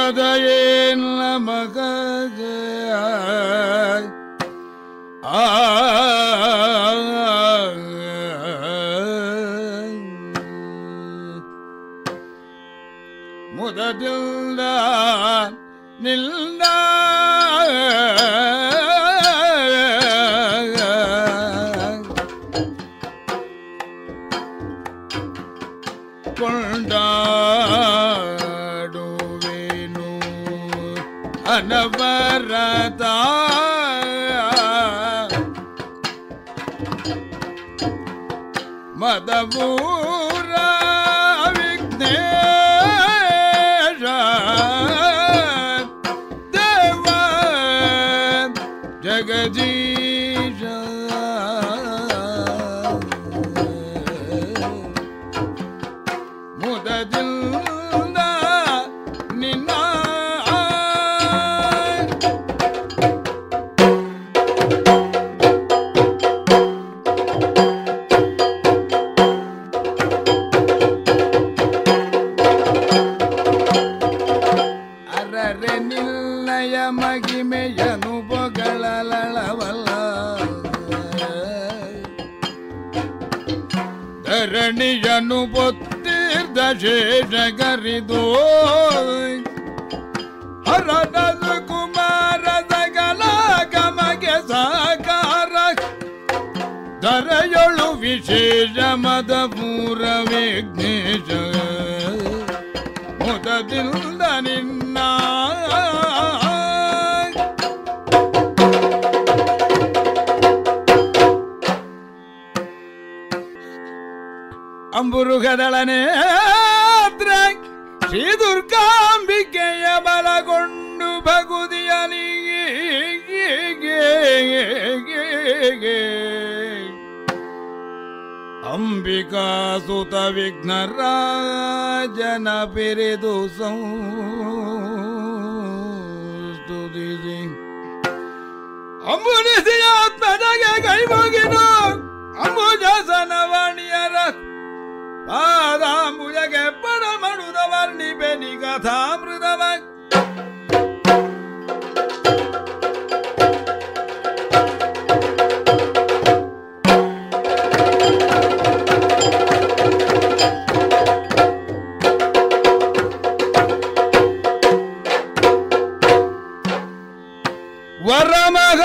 ಮುದದಯೇನ ಮಗಗ ಆ ಮುದದಿಲ್ಲ ನಿಲ್ಲ ಕೊಂಡಾಡುವೆನು ಅನವರತ ಮದಮೂರ ವಿಘ್ನೇಶ ದೇವ ಜಗದೀಶ ಮುದದಿಂದ ನಿನ್ನ ಅರರೆ ನಿನ್ನಯ ಮಗಿಮೆಯನು ಬೊಗಳಲಳವಲ್ಲ ಧರಣಿಯನು ಪೊತ್ತಿರ್ದ ಶೇಷಗರಿದು ಹರನದು ಕುಮಾರ ಸಗಲ ಗಮಗೆ ಸಾಕಾರ ಧರೆಯೊಳು ವಿಶೇಷ ಮದ ಪೂರ ವಿಘ್ನೇಶ ಮುದದಿಂದ ನಿನ್ನ ಅಂಬುರುಗದಳನೆ ಶ್ರೀ ದುರ್ಗಾಂಬಿಕೆಯ ಬಲಗೊಂಡು ಭಗುದಿಯನಿಗೆ ಅಂಬಿಕಾ ಸುತ ವಿಘ್ನರಾಜನ ಪಿರಿದು ಸಂಸ್ತುತಿಸಿ ಅಂಬುನಿಸಿ ಆತ್ಮಜಗೆ ಕೈ ಮುಗಿದು ಅಂಬುಜಾಸನವಾಣಿಯರ ಪಾದಾಂಬುಜಗೆ ಪಡಮಡುದ ವರ್ಣಿಪೆ ನಿಗಥಾಮೃತವ ವರಮಗ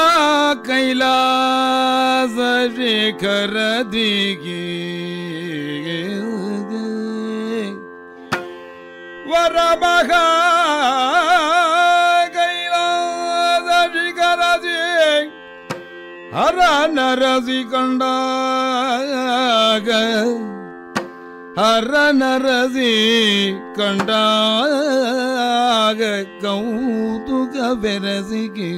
ಕೈಲಾಸ ಶಿಖರ ದಿಗಿ ವರಮಗ ಕೈಲಾಸ ಶಿಖರ ದಿ ಹರ ನರಸಿ ಕಂಡಾಗ ಹರ ನರಸಿ ಕಂಡಾಗ ಕೌತುಕ ಬೆರಸಿಗೆ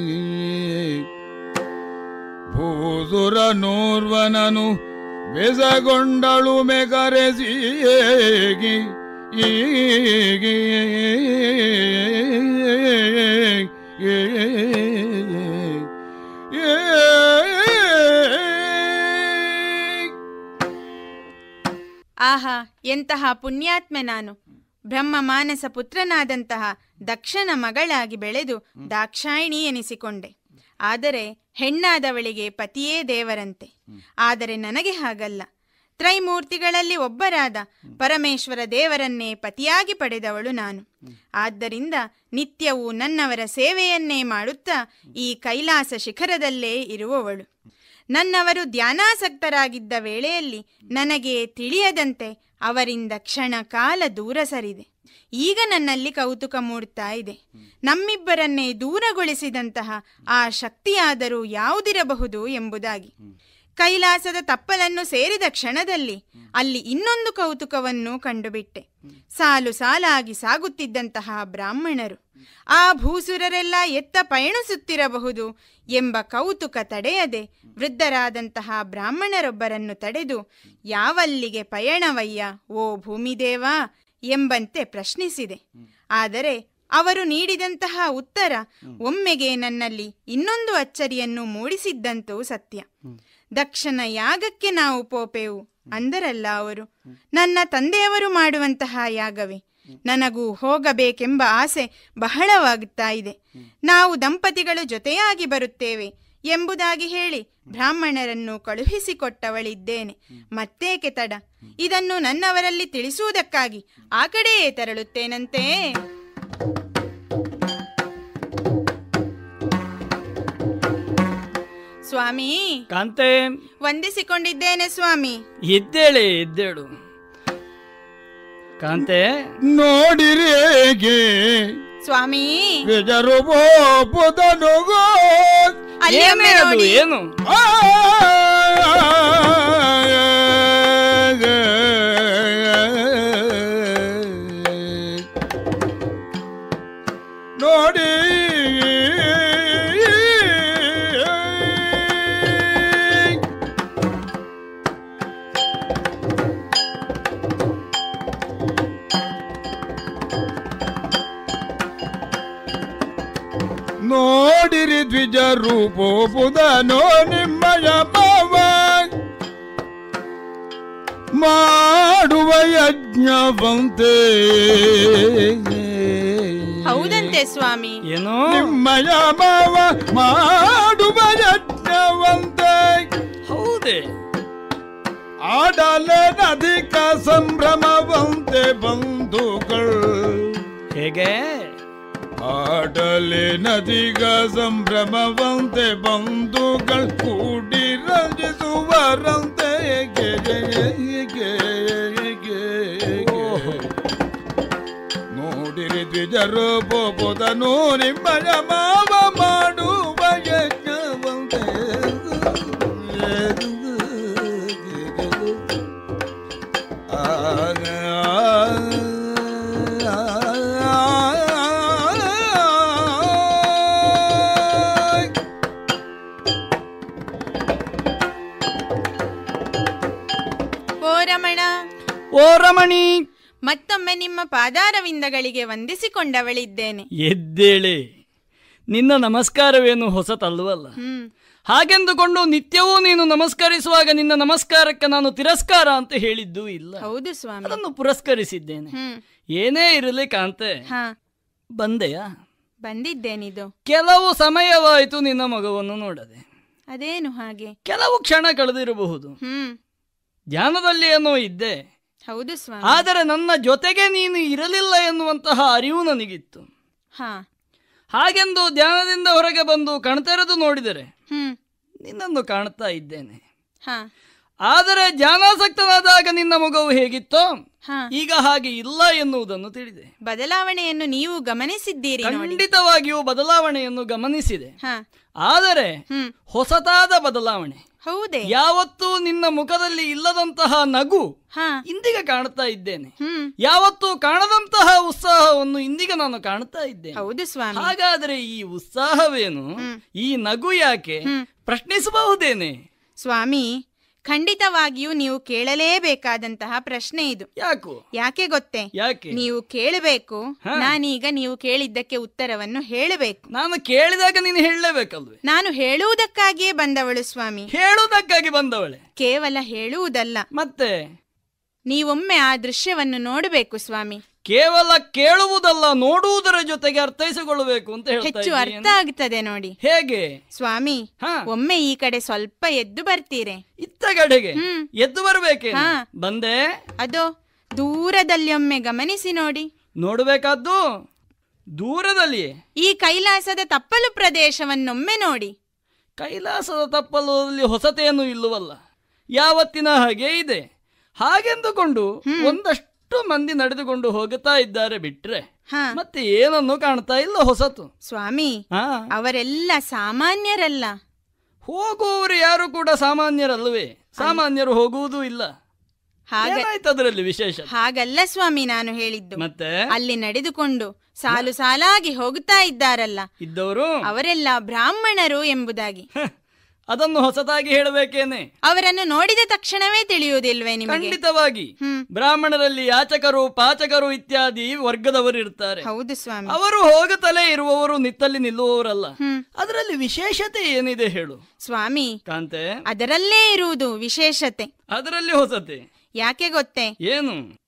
ಭೂಸುರ ನೋರ್ವನನು ಬೆಸಗೊಂಡಳು ಮೆಗರೆಸಿ ಈಗಿ ಆಹಾ ಎಂತಹ ಪುಣ್ಯಾತ್ಮ ನಾನು ಬ್ರಹ್ಮ ಮಾನಸ ಪುತ್ರನಾದಂತಹ ದಕ್ಷನ ಮಗಳಾಗಿ ಬೆಳೆದು ದಾಕ್ಷಾಯಿಣಿ ಎನಿಸಿಕೊಂಡೆ ಆದರೆ ಹೆಣ್ಣಾದವಳಿಗೆ ಪತಿಯೇ ದೇವರಂತೆ ಆದರೆ ನನಗೆ ಹಾಗಲ್ಲ ತ್ರೈಮೂರ್ತಿಗಳಲ್ಲಿ ಒಬ್ಬರಾದ ಪರಮೇಶ್ವರ ದೇವರನ್ನೇ ಪತಿಯಾಗಿ ಪಡೆದವಳು ನಾನು ಆದ್ದರಿಂದ ನಿತ್ಯವೂ ನನ್ನವರ ಸೇವೆಯನ್ನೇ ಮಾಡುತ್ತಾ ಈ ಕೈಲಾಸ ಶಿಖರದಲ್ಲೇ ಇರುವವಳು ನನ್ನವರು ಧ್ಯಾನಾಸಕ್ತರಾಗಿದ್ದ ವೇಳೆಯಲ್ಲಿ ನನಗೆ ತಿಳಿಯದಂತೆ ಅವರಿಂದ ಕ್ಷಣ ಕಾಲ ದೂರ ಸರಿದೆ ಈಗ ನನ್ನಲ್ಲಿ ಕೌತುಕ ಮೂಡ್ತಾ ಇದೆ ನಮ್ಮಿಬ್ಬರನ್ನೇ ದೂರಗೊಳಿಸಿದಂತಹ ಆ ಶಕ್ತಿಯಾದರೂ ಯಾವುದಿರಬಹುದು ಎಂಬುದಾಗಿ ಕೈಲಾಸದ ತಪ್ಪಲನ್ನು ಸೇರಿದ ಕ್ಷಣದಲ್ಲಿ ಅಲ್ಲಿ ಇನ್ನೊಂದು ಕೌತುಕವನ್ನು ಕಂಡುಬಿಟ್ಟೆ ಸಾಲು ಸಾಲಾಗಿ ಸಾಗುತ್ತಿದ್ದಂತಹ ಬ್ರಾಹ್ಮಣರು ಆ ಭೂಸುರರೆಲ್ಲ ಎತ್ತ ಪಯಣಿಸುತ್ತಿರಬಹುದು ಎಂಬ ಕೌತುಕ ತಡೆಯದೆ ವೃದ್ಧರಾದಂತಹ ಬ್ರಾಹ್ಮಣರೊಬ್ಬರನ್ನು ತಡೆದು ಯಾವಲ್ಲಿಗೆ ಪಯಣವಯ್ಯ ಓ ಭೂಮಿದೇವ ಎಂಬಂತೆ ಪ್ರಶ್ನಿಸಿದೆ ಆದರೆ ಅವರು ನೀಡಿದಂತಹ ಉತ್ತರ ಒಮ್ಮೆಗೆ ನನ್ನಲ್ಲಿ ಇನ್ನೊಂದು ಅಚ್ಚರಿಯನ್ನು ಮೂಡಿಸಿದ್ದಂತೂ ಸತ್ಯ ದಕ್ಷನ ಯಾಗಕ್ಕೆ ನಾವು ಪೋಪೆವು ಅಂದರಲ್ಲ ಅವರು ನನ್ನ ತಂದೆಯವರು ಮಾಡುವಂತಹ ಯಾಗವೇ ನನಗೂ ಹೋಗಬೇಕೆಂಬ ಆಸೆ ಬಹಳವಾಗುತ್ತಾ ಇದೆ ನಾವು ದಂಪತಿಗಳು ಜೊತೆಯಾಗಿ ಬರುತ್ತೇವೆ ಎಂಬುದಾಗಿ ಹೇಳಿ ಬ್ರಾಹ್ಮಣರನ್ನು ಕಳುಹಿಸಿಕೊಟ್ಟವಳಿದ್ದೇನೆ ಮತ್ತೇಕೆ ತಡ ಇದನ್ನು ನನ್ನವರಲ್ಲಿ ತಿಳಿಸುವುದಕ್ಕಾಗಿ ಆ ಕಡೆಯೇ ತೆರಳುತ್ತೇನಂತೆ ಸ್ವಾಮಿ ಕಾಂತೆ ವಂದಿಸಿಕೊಂಡಿದ್ದೇನೆ ಸ್ವಾಮಿ ಎದ್ದೇಳೆ ಎದ್ದೇಳು ಕಾಂತೆ ನೋಡಿರಿ ಹೇಗೆ ಸ್ವಾಮಿ ವಿಜರು ಪುತನುಗೋ ಅಲ್ಲಿ ಒಮ್ಮೆ ಏನೇ ಅದು ನೋಡಿ ಏನು ನೋಡಿ ನೋಡಿರಿ ದ್ವಿಜ ರೂಪೋಪುದನೋ ನಿಮ್ಮಯ ಮಾವ ಮಾಡುವ ಯಜ್ಞವಂತೆ ಹೌದಂತೆ ಸ್ವಾಮಿ ಏನು ನಿಮ್ಮಯ ಮಾವ ಮಾಡುವ ಯಜ್ಞವಂತೆ ಹೌದೇ ಆಡಲೆ ನದಿಕ ಸಂಭ್ರಮವಂತೆ ಬಂಧುಗಳು ಹೇಗೆ ಆಡಲೆ ನದಿಗ ಸಂಭ್ರಮವಂತೆ ಬಂಧುಗಳು ಕೂಡಿ ರಂಜಿಸುವರಂತೆ ಗೆ, ಗೆ, ಗೆ, ಗೆ, ಗೆ. ನೋಡಿರಿ ದ್ವಿಜರು ಬೋಬೋದನು ನಿಮ್ಮಯ ಮಾವ ಮಾಡುವ ಯಜ್ಞವಂತೆ ಆಗ ಓ ರಮಣ ಓ ರಮಣಿ ಮತ್ತೊಮ್ಮೆ ನಿಮ್ಮ ಪಾದಾರವಿಂದಗಳಿಗೆ ವಂದಿಸಿಕೊಂಡವಳಿದ್ದೇನೆ ಎದ್ದೇಳೆ ನಿನ್ನ ನಮಸ್ಕಾರವೇನು ಹೊಸತಲ್ವಲ್ಲ ಹ್ಮ್ ಹಾಗೆಂದುಕೊಂಡು ನಿತ್ಯವೂ ನೀನು ನಮಸ್ಕರಿಸುವಾಗ ನಿನ್ನ ನಮಸ್ಕಾರಕ್ಕೆ ನಾನು ತಿರಸ್ಕಾರ ಅಂತ ಹೇಳಿದ್ದೂ ಇಲ್ಲ ಹೌದು ಸ್ವಾಮಿ ಅದನ್ನು ಪುರಸ್ಕರಿಸಿದ್ದೇನೆ ಹ್ಮ್ ಏನೇ ಇರಲಿ ಕಾಂತೆ ಹಾ ಬಂದೆಯಾ ಬಂದಿದ್ದೇನಿದು ಕೆಲವು ಸಮಯವಾಯಿತು ನಿನ್ನ ಮಗವನ್ನು ನೋಡದೆ ಅದೇನು ಹಾಗೆ ಕೆಲವು ಕ್ಷಣ ಕಳೆದಿರಬಹುದು ಹ್ಮ್ ಧ್ಯಾನದಲ್ಲಿ ಏನೋ ಇದ್ದೆ ಹೌದು ಸ್ವಾಮಿ ಆದರೆ ನನ್ನ ಜೊತೆಗೆ ನೀನು ಇರಲಿಲ್ಲ ಎನ್ನುವಂತಹ ಅರಿವು ನನಗಿತ್ತು ಹಾ ಹಾಗೆಂದು ಧ್ಯಾನದಿಂದ ಹೊರಗೆ ಬಂದು ಕಣ್ತೆರೆದು ನೋಡಿದರೆ ಹ್ಮ್ ನಿನ್ನನ್ನು ಕಾಣ್ತಾ ಇದ್ದೇನೆ ಹಾ ಆದರೆ ಧ್ಯಾನಾಸಕ್ತನಾದಾಗ ನಿನ್ನ ಮಗವು ಹೇಗಿತ್ತೋ ಹಾ ಈಗ ಹಾಗೆ ಇಲ್ಲ ಎನ್ನುವುದನ್ನು ತಿಳಿದೆ ಬದಲಾವಣೆಯನ್ನು ನೀವು ಗಮನಿಸಿದ್ದೀರಿ ನೋಡಿ ಖಂಡಿತವಾಗಿಯೂ ಬದಲಾವಣೆಯನ್ನು ಗಮನಿಸಿದೆ ಹಾ ಆದರೆ ಹ್ಮ್ ಹೊಸತಾದ ಬದಲಾವಣೆ ಹೌದೇ ಯಾವತ್ತೂ ನಿನ್ನ ಮುಖದಲ್ಲಿ ಇಲ್ಲದಂತಹ ನಗು ಹಾ ಇಂದಿಗ ಕಾಣ್ತಾ ಇದ್ದೇನೆ ಹ್ಮ್ ಯಾವತ್ತೂ ಕಾಣದಂತಹ ಉತ್ಸಾಹವನ್ನು ಇಂದಿಗ ನಾನು ಕಾಣ್ತಾ ಇದ್ದೇನೆ ಹೌದು ಸ್ವಾಮಿ ಹಾಗಾದರೆ ಈ ಉತ್ಸಾಹವೇನು ಈ ನಗು ಯಾಕೆ ಪ್ರಶ್ನಿಸಬಹುದೇನೆ ಸ್ವಾಮಿ ಖಂಡಿತವಾಗಿಯೂ ನೀವು ಕೇಳಲೇಬೇಕಾದಂತಹ ಪ್ರಶ್ನೆ ಇದು ಯಾಕು ಯಾಕೆ ಗೊತ್ತೇ ಯಾಕೆ ನೀವು ಕೇಳಬೇಕು ಹಾ. ನಾನೀಗ ನೀವು ಕೇಳಿದ್ದಕ್ಕೆ ಉತ್ತರವನ್ನು ಹೇಳಬೇಕು ನಾನು ಕೇಳಿದಾಗ ನೀನು ಹೇಳಲೇಬೇಕಲ್ವೇ ನಾನು ಹೇಳುವುದಕ್ಕಾಗಿಯೇ ಬಂದವಳು ಸ್ವಾಮಿ ಹೇಳುವುದಕ್ಕಾಗಿ ಬಂದವಳೆ ಕೇವಲ ಹೇಳುವುದಲ್ಲ ಮತ್ತೆ ನೀವೊಮ್ಮೆ ಆ ದೃಶ್ಯವನ್ನು ನೋಡಬೇಕು ಸ್ವಾಮಿ ಕೇವಲ ಕೇಳುವುದಲ್ಲ ನೋಡುವುದರ ಜೊತೆಗೆ ಅರ್ಥೈಸಿಕೊಳ್ಳಬೇಕು ಅಂತ ಹೇಳ್ತಾ ಹೆಚ್ಚು ಅರ್ಥ ಇದ್ದೀಯೇನು? ಆಗ್ತದೆ ನೋಡಿ ಹೇಗೆ ಸ್ವಾಮಿ ಹಾ ಒಮ್ಮೆ ಈ ಕಡೆ ಸ್ವಲ್ಪ ಎದ್ದು ಬರ್ತೀರೆ ಇತ್ತ ಕಡೆಗೆ ಹ್ಮ್. ಎದ್ದು ಬರಬೇಕೆ ಹಾ. ಬಂದೆ ಅದೋ ದೂರದಲ್ಲಿ ಒಮ್ಮೆ ಗಮನಿಸಿ ನೋಡಿ ನೋಡಬೇಕಾದ್ದು ದೂರದಲ್ಲಿಯೇ ಈ ಕೈಲಾಸದ ತಪ್ಪಲು ಪ್ರದೇಶವನ್ನೊಮ್ಮೆ ನೋಡಿ ಕೈಲಾಸದ ತಪ್ಪಲಲ್ಲಿ ಹೊಸತೇನು ಇಲ್ಲವಲ್ಲ ಯಾವತ್ತಿನ ಹಾಗೆ ಇದೆ ಹಾಗೆಂದುಕೊಂಡು ಒಂದಷ್ಟು ಮಂದಿ ನಡೆದುಕೊಂಡು ಹೋಗುತ್ತಾ ಇದ್ದಾರೆ ಬಿಟ್ರೆ ಹಾ ಮತ್ತೆ ಏನನ್ನು ಕಾಣ್ತಾ ಇಲ್ಲ ಹೊಸತು ಸ್ವಾಮಿ ಹಾ ಅವರೆಲ್ಲ ಸಾಮಾನ್ಯರಲ್ಲ ಹೋಗುವವರು ಯಾರು ಕೂಡ ಸಾಮಾನ್ಯರಲ್ವೇ ಸಾಮಾನ್ಯರು ಹೋಗುವುದೂ ಇಲ್ಲ ಹಾಗ ಏನಾಯ್ತು ಅದರಲ್ಲಿ ವಿಶೇಷ ಹಾಗಲ್ಲ ಸ್ವಾಮಿ ನಾನು ಹೇಳಿದ್ದು ಮತ್ತೆ ಅಲ್ಲಿ ನಡೆದುಕೊಂಡು ಸಾಲು ಸಾಲಾಗಿ ಹೋಗುತ್ತಾ ಇದ್ದಾರಲ್ಲ ಇದ್ದವರು ಅವರೆಲ್ಲ ಬ್ರಾಹ್ಮಣರು ಎಂಬುದಾಗಿ ಹ, ಅದನ್ನು ಹೊಸತಾಗಿ ಹೇಳಬೇಕೇನೆ ಅವರನ್ನು ನೋಡಿದ ತಕ್ಷಣವೇ ತಿಳಿಯುವುದಿಲ್ವೇ ನಿಮಗೆ ಖಂಡಿತವಾಗಿ ಹ್ಮ್ ಬ್ರಾಹ್ಮಣರಲ್ಲಿ ಯಾಚಕರು ಪಾಚಕರು ಇತ್ಯಾದಿ ವರ್ಗದವರು ಇರ್ತಾರೆ ಹೌದು ಸ್ವಾಮಿ ಅವರು ಹೋಗುತ್ತಲೇ ಇರುವವರು ನಿತ್ತಲ್ಲಿ ನಿಲ್ಲುವವರಲ್ಲ ಹ್ಮ್ ಅದರಲ್ಲಿ ವಿಶೇಷತೆ ಏನಿದೆ ಹೇಳು ಸ್ವಾಮಿ ಕಾಂತೆ ಅದರಲ್ಲೇ ಇರುವುದು ವಿಶೇಷತೆ ಅದರಲ್ಲಿ ಹೊಸತೆ ಯಾಕೆ ಗೊತ್ತೇ ಏನು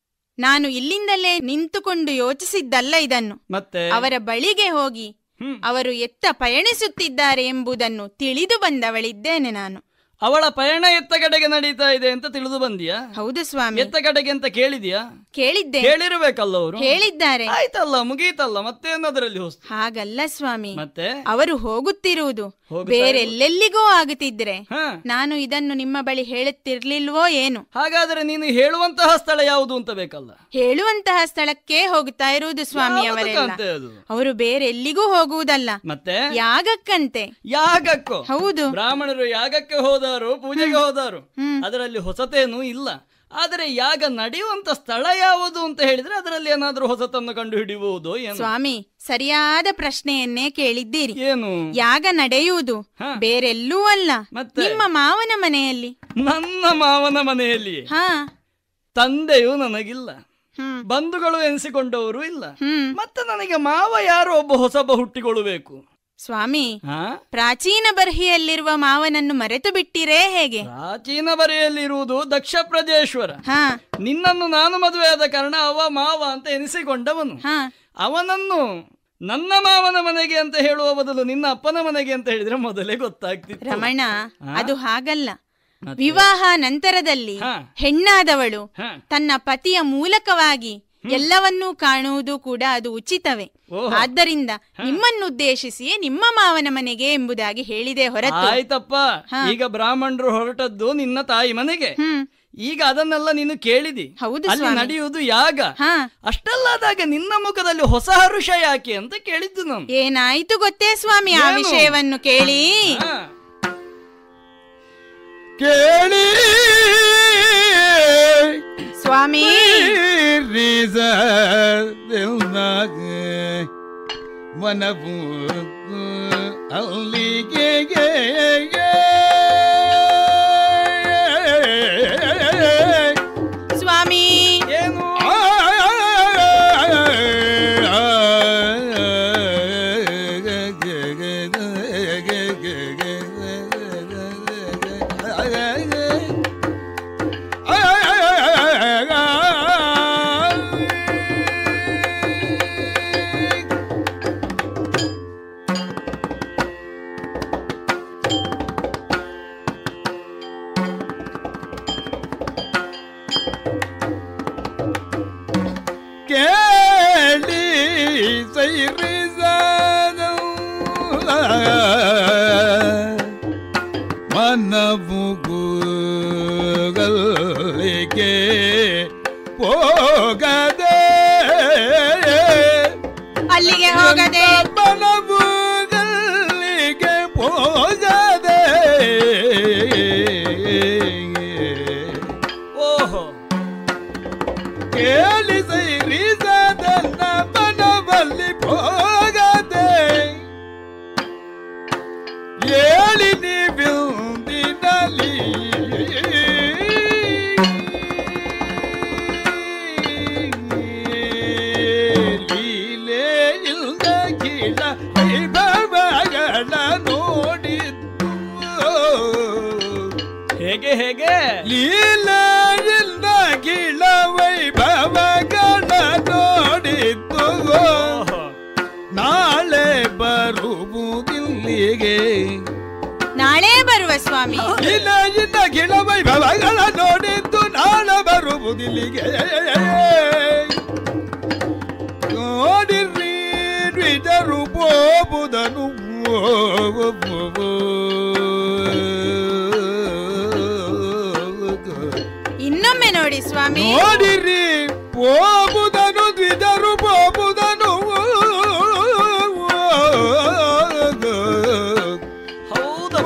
ನಾನು ಇಲ್ಲಿಂದಲೇ ನಿಂತುಕೊಂಡು ಯೋಚಿಸಿದ್ದಲ್ಲ ಇದನ್ನು ಮತ್ತೆ ಅವರ ಬಳಿಗೆ ಹೋಗಿ ಹ್ಮ್. ಅವರು ಎತ್ತ ಪಯಣಿಸುತ್ತಿದ್ದಾರೆ ಎಂಬುದನ್ನು ತಿಳಿದು ಬಂದವಳಿದ್ದೇನೆ ನಾನು ಅವಳ ಪಯಣ ಎತ್ತ ಕಡೆಗೆ ನಡೀತಾ ಇದೆ ಅಂತ ತಿಳಿದು ಬಂದಿಯಾ ಹೌದು ಸ್ವಾಮಿ ಎತ್ತ ಕಡೆಗೆ ಅಂತ ಕೇಳಿದ್ಯಾ ಕೇಳಿದ್ದೆ ಕೇಳಿರ್ಬೇಕಲ್ಲ ಅವರು ಹೇಳಿದ್ದಾರೆ ಆಯ್ತಲ್ಲ ಮುಗೀತಲ್ಲ ಮತ್ತೇನದ್ರಲ್ಲಿ ಹೊಸ್ತು ಹಾಗಲ್ಲ ಸ್ವಾಮಿ ಮತ್ತೆ ಅವರು ಹೋಗುತ್ತಿರುವುದು ಹೋಗುತ್ತಾ ಬೇರೆಲ್ಲೆಲ್ಲಿಗೋ ಆಗುತ್ತಿದ್ರೆ ಹ ನಾನು ಇದನ್ನು ನಿಮ್ಮ ಬಳಿ ಹೇಳುತ್ತಿರ್ಲಿಲ್ವೋ ಏನು ಹಾಗಾದ್ರೆ ನೀನು ಹೇಳುವಂತಹ ಸ್ಥಳ ಯಾವುದು ಅಂತ ಬೇಕಲ್ಲ ಹೇಳುವಂತಹ ಸ್ಥಳಕ್ಕೆ ಹೋಗುತ್ತಾ ಇರುವುದು ಸ್ವಾಮಿ ಅವರೆಲ್ಲ ಯಾವ್ದಕ್ಕಂತೆ ಅದು ಅವರು ಬೇರೆಲ್ಲಿಗೂ ಹೋಗುವುದಲ್ಲ ಮತ್ತೆ ಯಾಗಕ್ಕಂತೆ ಯಾಗಕ್ಕೋ ಹೌದು ಬ್ರಾಹ್ಮಣರು ಯಾಗಕ್ಕೆ ಹೋದಾರು ಪೂಜೆಗೆ ಹೋದಾರು ಹ್ಮ್. ಅದರಲ್ಲಿ ಹೊಸತೇನೂ ಇಲ್ಲ ಆದರೆ ಯಾಗ ನಡೆಯುವಂತ ಸ್ಥಳ ಯಾವುದು ಅಂತ ಹೇಳಿದ್ರೆ ಅದರಲ್ಲಿ ಏನಾದ್ರೂ ಹೊಸತನ್ನು ಕಂಡು ಹಿಡಿಯುವುದು ಏನು ಸ್ವಾಮಿ ಸರಿಯಾದ ಪ್ರಶ್ನೆಯನ್ನೇ ಕೇಳಿದ್ದೀರಿ ಏನು ಯಾಗ ನಡೆಯುವುದು ಹ. ಬೇರೆಲ್ಲೂ ಅಲ್ಲ ಮತ್ತೆ? ನಿಮ್ಮ ಮಾವನ ಮನೆಯಲ್ಲಿ ನನ್ನ ಮಾವನ ಮನೆಯಲ್ಲಿ ಹಾ ತಂದೆಯು ನನಗಿಲ್ಲ ಹ್ಮ್ ಬಂಧುಗಳು ಎನಿಸಿಕೊಂಡವರು ಇಲ್ಲ ಹ್ಮ್ ಮತ್ತೆ ನನಗೆ ಮಾವ ಯಾರೋ ಒಬ್ಬ ಹೊಸಬ ಹುಟ್ಟಿಕೊಳ್ಳಬೇಕು ಸ್ವಾಮಿ ಹಾ ಪ್ರಾಚೀನ ಬರ್ಹಿಯಲ್ಲಿರುವ ಮಾವನನ್ನು ಮರೆತು ಬಿಟ್ಟಿರೇ ಹೇಗೆ ಪ್ರಾಚೀನ ಬರೆಯಲ್ಲಿರುವುದು ದಕ್ಷ ಪ್ರಜೇಶ್ವರ ಹಾ ನಿನ್ನನ್ನು ನಾನು ಮದುವೆಯಾದ ಕಾರಣ ಅವ ಮಾವ ಅಂತ ಎನಿಸಿಕೊಂಡವನು ಹಾ ಅವನನ್ನು ನನ್ನ ಮಾವನ ಮನೆಗೆ ಅಂತ ಹೇಳುವ ಬದಲು ನಿನ್ನ ಅಪ್ಪನ ಮನೆಗೆ ಅಂತ ಹೇಳಿದ್ರೆ ಮೊದಲೇ ಗೊತ್ತಾಗ್ತಿತ್ತು ರಮಣ ಹಾ? ಅದು ಹಾಗಲ್ಲ ಮತ್ತೆ? ವಿವಾಹ ನಂತರದಲ್ಲಿ ಹಾ. ಹೆಣ್ಣಾದವಳು ಹಾ. ತನ್ನ ಪತಿಯ ಮೂಲಕವಾಗಿ ಎಲ್ಲವನ್ನೂ ಕಾಣುವುದು ಕೂಡ ಅದು ಉಚಿತವೇ ಓಹೋ. ಆದ್ದರಿಂದ ನಿಮ್ಮನ್ನುದ್ದೇಶಿಸಿಯೇ ನಿಮ್ಮ ಮಾವನ ಮನೆಗೆ ಎಂಬುದಾಗಿ ಹೇಳಿದೆ ಹೊರತು ಆಯ್ತಪ್ಪ ಈಗ ಬ್ರಾಹ್ಮಣರು ಹೊರಟದ್ದು ನಿನ್ನ ತಾಯಿ ಮನೆಗೆ ಹ್ಮ್ ಈಗ ಅದನ್ನೆಲ್ಲ ನೀನು ಕೇಳಿದಿ ಹೌದು ಅಲ್ಲಿ ಸ್ವಾಮಿ. ನಡೆಯುವುದು ಯಾಗ ಹಾ ಅಷ್ಟಲ್ಲಾದಾಗ ನಿನ್ನ ಮುಖದಲ್ಲಿ ಹೊಸ ಹರುಷ ಯಾಕೆ ಅಂತ ಕೇಳಿದ್ದು ನಾನು ಏನಾಯ್ತು ಗೊತ್ತೇ ಸ್ವಾಮಿ ಆ ಏನು? ವಿಷಯವನ್ನು ಕೇಳಿ ಹಾ. ಕೇಳಿ ಸ್ವಾಮಿ ಮನವು ಅಲ್ಲಿಗೆ ಸ್ವಾಮಿ ಏನು ಕೇಳಿ ಸೈರಿಸದ ಮನವು ಗಲ್ಲಿಗೆ ಹೋಗದೆ ಅಲ್ಲಿಗೆ ಹೋಗದೆ ಮನವು ಗಲ್ಲಿಗೆ ಹೋಗದೆ ಓಹೋ ಕೇಳಿ ಸೈರಿಸದನ್ನ ಮನವಲ್ಲಿ ಹೋಗದೆ ಹೇಳಿ ನೀವಿಂದಿನಲ್ಲಿ ಲೀಲೆಯಿಂದ ಗಿಡ ವೈಭವಗಳ ನೋಡಿದ್ದು ಹೇಗೆ ಹೇಗೆ ಲೀಲೆಯಿಂದ ಗಿಳ ವೈಭವಗಳ ನೋಡಿದ್ದು ಓಹೋ ನಾಳೆ ಬರುವುದಿಲ್ಲಿಗೆ ನಾಳೆ ಬರುವ ಸ್ವಾಮಿ ಲೀಲೆಯಿಂದ ಗಿಳ ವೈಭವಗಳ ನೋಡಿದ್ದು ನಾಳೆ ಬರುವುದಿಲ್ಲಿಗೆ ನೋಡಿರ್ರಿ ದ್ವಿಜರು ಬೋಬುದನು ಇನ್ನೊಮ್ಮೆ ನೋಡಿ ಸ್ವಾಮಿ ನೋಡಿರಿ ಹೋಗುದನು ದ್ವಿಜರು ಹೋಗುದನು ಹೌದಪ್ಪ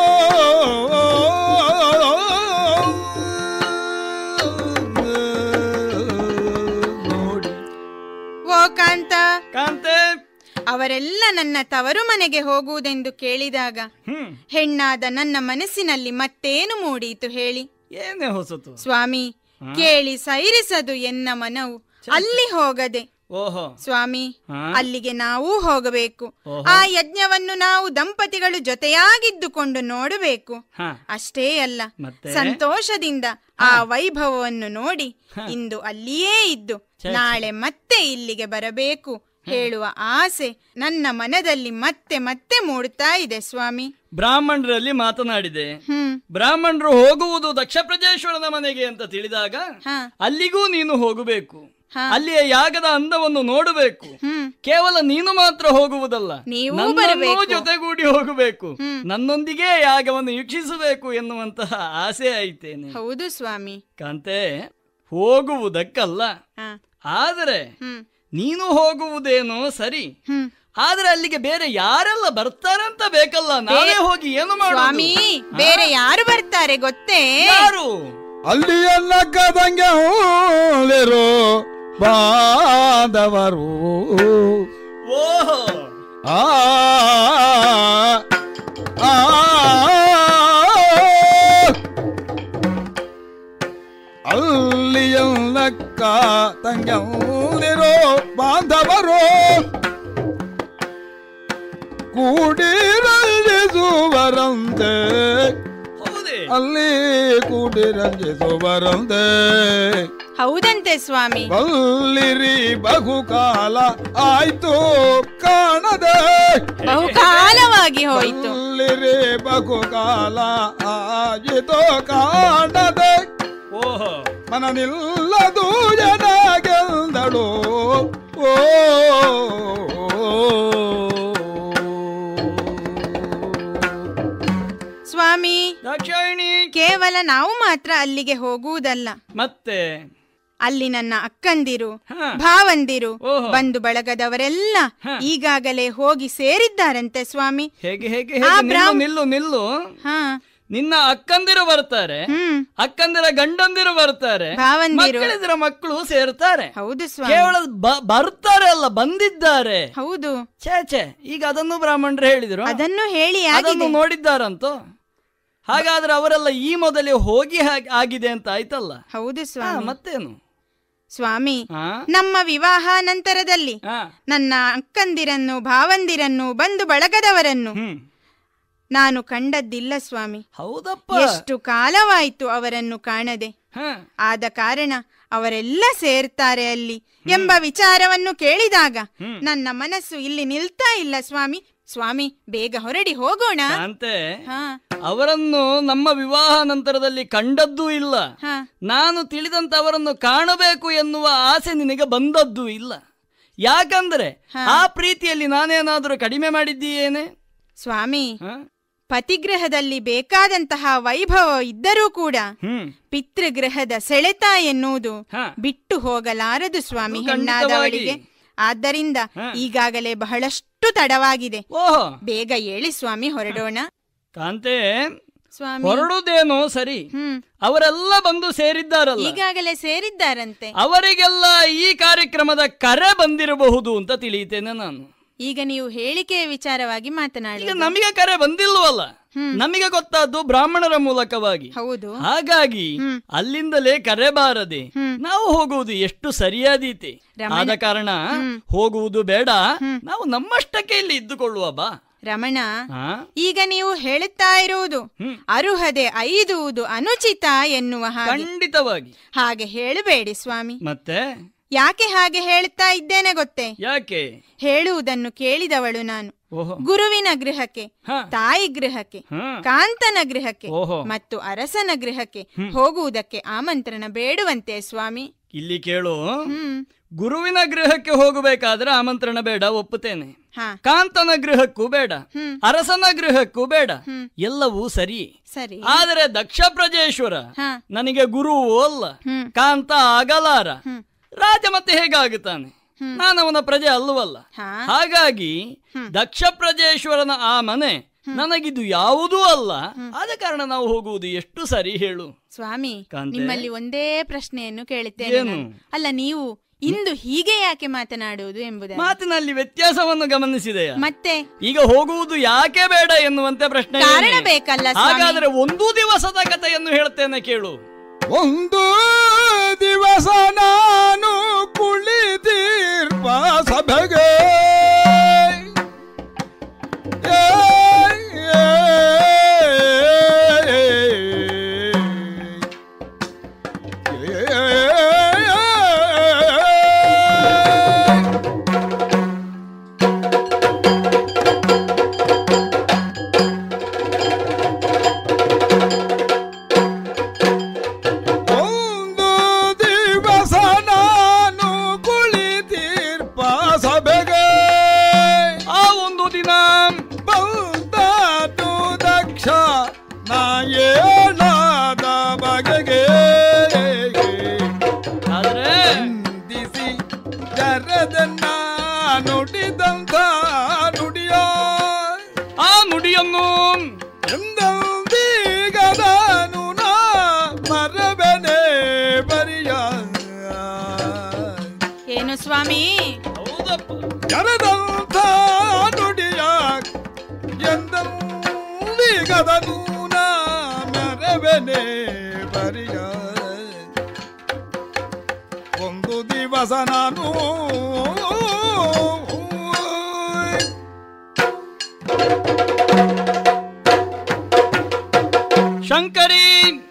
ನೋಡಿ ಓ ಕಾಂತ ಕಾಂತೆ ಅವರೆಲ್ಲ ನನ್ನ ತವರು ಮನೆಗೆ ಹೋಗುವುದೆಂದು ಕೇಳಿದಾಗ ಹ್ಮ್ ಹೆಣ್ಣಾದ ನನ್ನ ಮನಸ್ಸಿನಲ್ಲಿ ಮತ್ತೇನು ಮೂಡೀತು ಹೇಳಿ ಏನೇ ಹೊಸತು ಸ್ವಾಮಿ ಕೇಳಿ ಸೈರಿಸದು ಎನ್ನ ಮನವು ಅಲ್ಲಿ ಹೋಗದೆ ಓಹೋ ಸ್ವಾಮಿ ಹಾ? ಅಲ್ಲಿಗೆ ನಾವೂ ಹೋಗಬೇಕು ಓಹೋ. ಆ ಯಜ್ಞವನ್ನು ನಾವು ದಂಪತಿಗಳು ಜೊತೆಯಾಗಿದ್ದುಕೊಂಡು ನೋಡಬೇಕು ಹಾ ಅಷ್ಟೇ ಅಲ್ಲ ಮತ್ತೆ? ಸಂತೋಷದಿಂದ ಆ ವೈಭವವನ್ನು ನೋಡಿ ಇಂದು ಅಲ್ಲಿಯೇ ಇದ್ದು ನಾಳೆ ಮತ್ತೆ ಇಲ್ಲಿಗೆ ಬರಬೇಕು ಹೇಳುವ ಆಸೆ ನನ್ನ ಮನದಲ್ಲಿ ಮತ್ತೆ ಮತ್ತೆ ಮೂಡುತ್ತಾ ಇದೆ ಸ್ವಾಮಿ ಬ್ರಾಹ್ಮಣರಲ್ಲಿ ಮಾತನಾಡಿದೆ ಹ್ಮ್ ಬ್ರಾಹ್ಮಣರು ಹೋಗುವುದು ದಕ್ಷ ಪ್ರಜೇಶ್ವರನ ಮನೆಗೆ ಅಂತ ತಿಳಿದಾಗ ಹಾ ಅಲ್ಲಿಗೂ ನೀನು ಹೋಗಬೇಕು ಹಾ. ಅಲ್ಲಿಯ ಯಾಗದ ಅಂದವನ್ನು ನೋಡಬೇಕು ಹ್ಮ್ ಕೇವಲ ನೀನು ಮಾತ್ರ ಹೋಗುವುದಲ್ಲ ನೀವು ನನ್ನನ್ನೂ ಬರಬೇಕು. ಜೊತೆಗೂಡಿ ಹೋಗಬೇಕು ನನ್ನೊಂದಿಗೆ ಯಾಗವನ್ನು ವೀಕ್ಷಿಸಬೇಕು ಎನ್ನುವಂತಹ ಆಸೆ ಐತೇನೆ ಹೌದು ಸ್ವಾಮಿ ಕಾಂತೆ ಹೋಗುವುದಕ್ಕಲ್ಲ ಹಾ ಆದರೆ ಹ್ಮ್ ನೀನು ಹೋಗುವುದೇನೋ ಸರಿ ಹ್ಮ್ ಆದ್ರೆ ಅಲ್ಲಿಗೆ ಬೇರೆ ಯಾರೆಲ್ಲ ಬರ್ತಾರಂತ ಬೇಕಲ್ಲ ನಾವೇ ಹೋಗಿ ಏನು ಸ್ವಾಮಿ ಮಾಡೋದು ಬೇರೆ ಯಾರು ಬರ್ತಾರೆ ಗೊತ್ತೇ ಯಾರು ಅಲ್ಲಿ ಎಲ್ಲ ಕದಂಗೆ ಹೋಲಿರೋ ಬಾಂಧವರು ಓಹೋ ಆ ಆ ಅಲ್ಲಿ ಎಲ್ಲ ತಂಗಿರೋ ಬಾಂಧವರು ಕೂಡಿ ರಂಜಿಸುವರಂತೆ ಹೌದೇ ಅಲ್ಲಿ ಕೂಡಿ ರಂಜಿಸುವರಂತೆ ಹೌದಂತೆ ಸ್ವಾಮಿ ಬಲ್ಲಿರಿ ಬಹುಕಾಲ ಆಯ್ತು ಕಾಣದೆ ಬಹುಕಾಲವಾಗಿ ಹೋಯಿತು ಬಲ್ಲಿರಿ ಬಹುಕಾಲ ಆಯಿತು ಕಾಣದೆ ಓಹೋ ಮನನಿಲ್ಲದು ಜನ ಗೆಲ್ದಳು ಓ ಸ್ವಾಮಿ ದಾಕ್ಷಾಯಿಣಿ ಕೇವಲ ನಾವು ಮಾತ್ರ ಅಲ್ಲಿಗೆ ಹೋಗುವುದಲ್ಲ ಮತ್ತೆ ಅಲ್ಲಿ ನನ್ನ ಅಕ್ಕಂದಿರು ಹಾ. ಭಾವಂದಿರು ಓಹೋ. ಬಂಧು ಬಳಗದವರೆಲ್ಲ ಈಗಾಗಲೇ ಹೋಗಿ ಸೇರಿದ್ದಾರಂತೆ ಸ್ವಾಮಿ ಹೇಗೆ ಹೇಗೆ ಆ ಹೇಗೆ ನಿಲ್ಲು ಬ್ರಾಹ್ಮ- ನಿಲ್ಲು ನಿಲ್ಲು ಹಾ ನಿನ್ನ ಅಕ್ಕಂದಿರು ಬರ್ತಾರೆ ಹ್ಮ್ ಅಕ್ಕಂದಿರ ಗಂಡಂದಿರು ಬರ್ತಾರೆ ಭಾವಂದಿರು ಮಕ್ಕಳಿದ್ರ ಮಕ್ಕಳು ಸೇರ್ತಾರೆ ಹೌದು ಸ್ವಾಮಿ ಕೇವಲ ಬ- ಬರ್ತಾರೆ ಅಲ್ಲ ಬಂದಿದ್ದಾರೆ ಹೌದು ಛೇ ಛೇ ಈಗ ಅದನ್ನು ಬ್ರಾಹ್ಮಣರು ಹೇಳಿದ್ರು ಅದನ್ನು ಹೇಳಿ ಅದನ್ನು ಆಗಿದೆ ನೋಡಿದ್ದಾರಂತೋ ಹಾಗಾದ್ರೆ ಅವರೆಲ್ಲ ಈ ಮೊದಲೇ ಹೋಗಿ ಹಾಗ್- ಆಗಿದೆ ಅಂತ ಆಯ್ತಲ್ಲ ಹೌದು ಹಾ, ಸ್ವಾಮಿ ಮತ್ತೇನು ಸ್ವಾಮಿ ಹಾ ನಮ್ಮ ವಿವಾಹ ನಂತರದಲ್ಲಿ ಹಾ ನನ್ನ ಅಕ್ಕಂದಿರನ್ನು ಭಾವಂದಿರನ್ನು ಬಂಧು ಬಳಗದವರನ್ನು ಹ್ಮ್ ನಾನು ಕಂಡದ್ದಿಲ್ಲ ಸ್ವಾಮಿ ಹೌದಪ್ಪ ಎಷ್ಟು ಕಾಲವಾಯಿತು ಅವರನ್ನು ಕಾಣದೆ ಹಾ ಆದ ಕಾರಣ ಅವರೆಲ್ಲ ಸೇರ್ತಾರೆ ಅಲ್ಲಿ ಎಂಬ ವಿಚಾರವನ್ನು ಕೇಳಿದಾಗ ನನ್ನ ಮನಸ್ಸು ಇಲ್ಲಿ ನಿಲ್ತಾ ಇಲ್ಲ ಸ್ವಾಮಿ ಸ್ವಾಮಿ ಬೇಗ ಹೊರಡಿ ಹೋಗೋಣ ಅಂತೆ ಹಾ ಅವರನ್ನು ನಮ್ಮ ವಿವಾಹ ನಂತರದಲ್ಲಿ ಕಂಡದ್ದೂ ಇಲ್ಲ ಹಾ ನಾನು ತಿಳಿದಂತ ಅವರನ್ನು ಕಾಣಬೇಕು ಎನ್ನುವ ಆಸೆ ನಿನಗೆ ಬಂದದ್ದು ಇಲ್ಲ ಯಾಕಂದ್ರೆ ಆ ಪ್ರೀತಿಯಲ್ಲಿ ನಾನೇನಾದರೂ ಕಡಿಮೆ ಮಾಡಿದ್ದೀಯೇನೆ ಸ್ವಾಮಿ ಹ? ಪತಿಗ್ರಹದಲ್ಲಿ ಬೇಕಾದಂತಹ ವೈಭವ ಇದ್ದರೂ ಕೂಡ ಹ್ಮ್ ಪಿತೃಗ್ರಹದ ಸೆಳೆತ ಎನ್ನುವುದು ಹ. ಬಿಟ್ಟು ಹೋಗಲಾರದು ಸ್ವಾಮಿ ಅದು ಹೆಣ್ಣಾದವಳಿಗೆ ಖಂಡಿತವಾಗಿ. ಆದ್ದರಿಂದ ಹ. ಈಗಾಗಲೇ ಬಹಳಷ್ಟು ತಡವಾಗಿದೆ ಓಹೋ ಬೇಗ ಹೇಳಿ ಸ್ವಾಮಿ ಹೊರಡೋಣ ಕಾಂತೆ ಸ್ವಾಮಿ ಹೊರಡುವುದೇನೋ ಸರಿ ಹ್ಮ್ ಅವರೆಲ್ಲ ಬಂದು ಸೇರಿದ್ದಾರಲ್ಲ ಈಗಾಗಲೇ ಸೇರಿದ್ದಾರಂತೆ ಅವರಿಗೆಲ್ಲ ಈ ಕಾರ್ಯಕ್ರಮದ ಕರೆ ಬಂದಿರಬಹುದು ಅಂತ ತಿಳಿಯುತ್ತೇನೆ ನಾನು ಈಗ ನೀವು ಹೇಳಿಕೆಯ ವಿಚಾರವಾಗಿ ಮಾತನಾಡಿ ಈಗ ನಮಗೆ ಕರೆ ಬಂದಿಲ್ವಲ್ಲ ನಮಗೆ ಗೊತ್ತಾದ್ದು ಬ್ರಾಹ್ಮಣರ ಮೂಲಕವಾಗಿ ಹೌದು ಹಾಗಾಗಿ ಅಲ್ಲಿಂದಲೇ ಕರೆ ಬಾರದೆ ನಾವು ಹೋಗುವುದು ಎಷ್ಟು ಸರಿಯಾದೀತೆ ಆದ ಕಾರಣ ಹೋಗುವುದು ಬೇಡ ನಾವು ನಮ್ಮಷ್ಟಕ್ಕೆ ಇಲ್ಲಿ ಇದ್ದುಕೊಳ್ಳುವ ಬಾ ರಮಣ ಹಾ? ಈಗ ನೀವು ಹೇಳುತ್ತಾ ಇರುವುದು ಹ್ಮ್. ಅರುಹದೆ ಐದುವುದು ಅನುಚಿತ ಎನ್ನುವ ಹಾಗೆ ಖಂಡಿತವಾಗಿ ಹಾಗೆ ಹೇಳಬೇಡಿ ಸ್ವಾಮಿ ಮತ್ತೆ ಯಾಕೆ ಹಾಗೆ ಹೇಳುತ್ತಾ ಇದ್ದೇನೆ ಗೊತ್ತೇ ಯಾಕೆ ಹೇಳುವುದನ್ನು ಕೇಳಿದವಳು ನಾನು ಓಹೋ ಗುರುವಿನ ಗೃಹಕ್ಕೆ ಹಾ. ತಾಯಿ ಗೃಹಕ್ಕೆ ಹಾ. ಕಾಂತನ ಗೃಹಕ್ಕೆ ಓಹೋ. ಮತ್ತು ಅರಸನ ಗೃಹಕ್ಕೆ ಹೋಗುವುದಕ್ಕೆ ಆಮಂತ್ರಣ ಬೇಡುವಂತೆ ಸ್ವಾಮಿ ಇಲ್ಲಿ ಕೇಳು ಹ್ಮ್ ಗುರುವಿನ ಗೃಹಕ್ಕೆ ಹೋಗಬೇಕಾದ್ರೆ ಆಮಂತ್ರಣ ಬೇಡ ಒಪ್ಪುತ್ತೇನೆ ಹಾ ಕಾಂತನ ಗೃಹಕ್ಕೂ ಬೇಡ ಹ್ಮ್. ಅರಸನ ಗೃಹಕ್ಕೂ ಬೇಡ ಎಲ್ಲವೂ ಸರಿ ಸರಿ ಆದರೆ ದಕ್ಷ ಪ್ರಜೇಶ್ವರ ಹಾ ನನಗೆ ಗುರುವೂ ಅಲ್ಲ ಹ್ಮ್. ಕಾಂತ ಆಗಲಾರ ರಾಜ ಮತ್ತೆ ಹೇಗಾಗುತ್ತಾನೆ ನಾನು ಅವನ ಪ್ರಜೆ ಅಲ್ಲವಲ್ಲ ಹಾ ಹಾಗಾಗಿ ದಕ್ಷ ಪ್ರಜೇಶ್ವರನ ಆ ಮನೆ ನನಗಿದು ಯಾವುದೂ ಅಲ್ಲ ಆದ ಕಾರಣ ನಾವು ಹೋಗುವುದು ಎಷ್ಟು ಸರಿ ಹೇಳು ಸ್ವಾಮಿ ಕಾಂತೆ. ನಿಮ್ಮಲ್ಲಿ ಒಂದೇ ಪ್ರಶ್ನೆಯನ್ನು ಕೇಳುತ್ತೇನೆ ಏನು? ನಾನು. ಅಲ್ಲ ನೀವು ಇಂದು ಹೀಗೆ ಯಾಕೆ ಮಾತನಾಡುವುದು ಎಂಬುದ ಮಾತಿನಲ್ಲಿ ವ್ಯತ್ಯಾಸವನ್ನು ಗಮನಿಸಿದೆಯಾ ಮತ್ತೆ ಈಗ ಹೋಗುವುದು ಯಾಕೆ ಬೇಡ ಎನ್ನುವಂತೆ ಪ್ರಶ್ನೆ ಕಾರಣ ಏನೇ? ಬೇಕಲ್ಲ ಸ್ವಾಮಿ? ಹಾಗಾದ್ರೆ ಒಂದು ದಿವಸದ ಕಥೆಯನ್ನು ಹೇಳ್ತೇನೆ ಕೇಳು ಒಂದು ದಿವಸ ನಾನು ಕುಳಿತೀರ್ಪ ಸಭೆಗೆ ಏ, ಏ, ಏ, ಬಗೆಗೆ ಆದ್ರೆ ವಂದಿಸಿ ಜರದನ್ನ ನುಡಿದಂತ ನುಡಿಯ ಆ ನುಡಿಯನ್ನು ಎಂದೀಗದನು ನಾ ಮರಬನೆ ಬರಿಯ ಏನು ಸ್ವಾಮಿ ಹೌದಪ್ಪ ಜರದಂತ ನುಡಿಯ ಎಂದೀಗದನು ನಾ ಮರಬನೆ ಬರಿಯ ಒಂದು ದಿವಸ ನಾನು ಶಂಕರಿ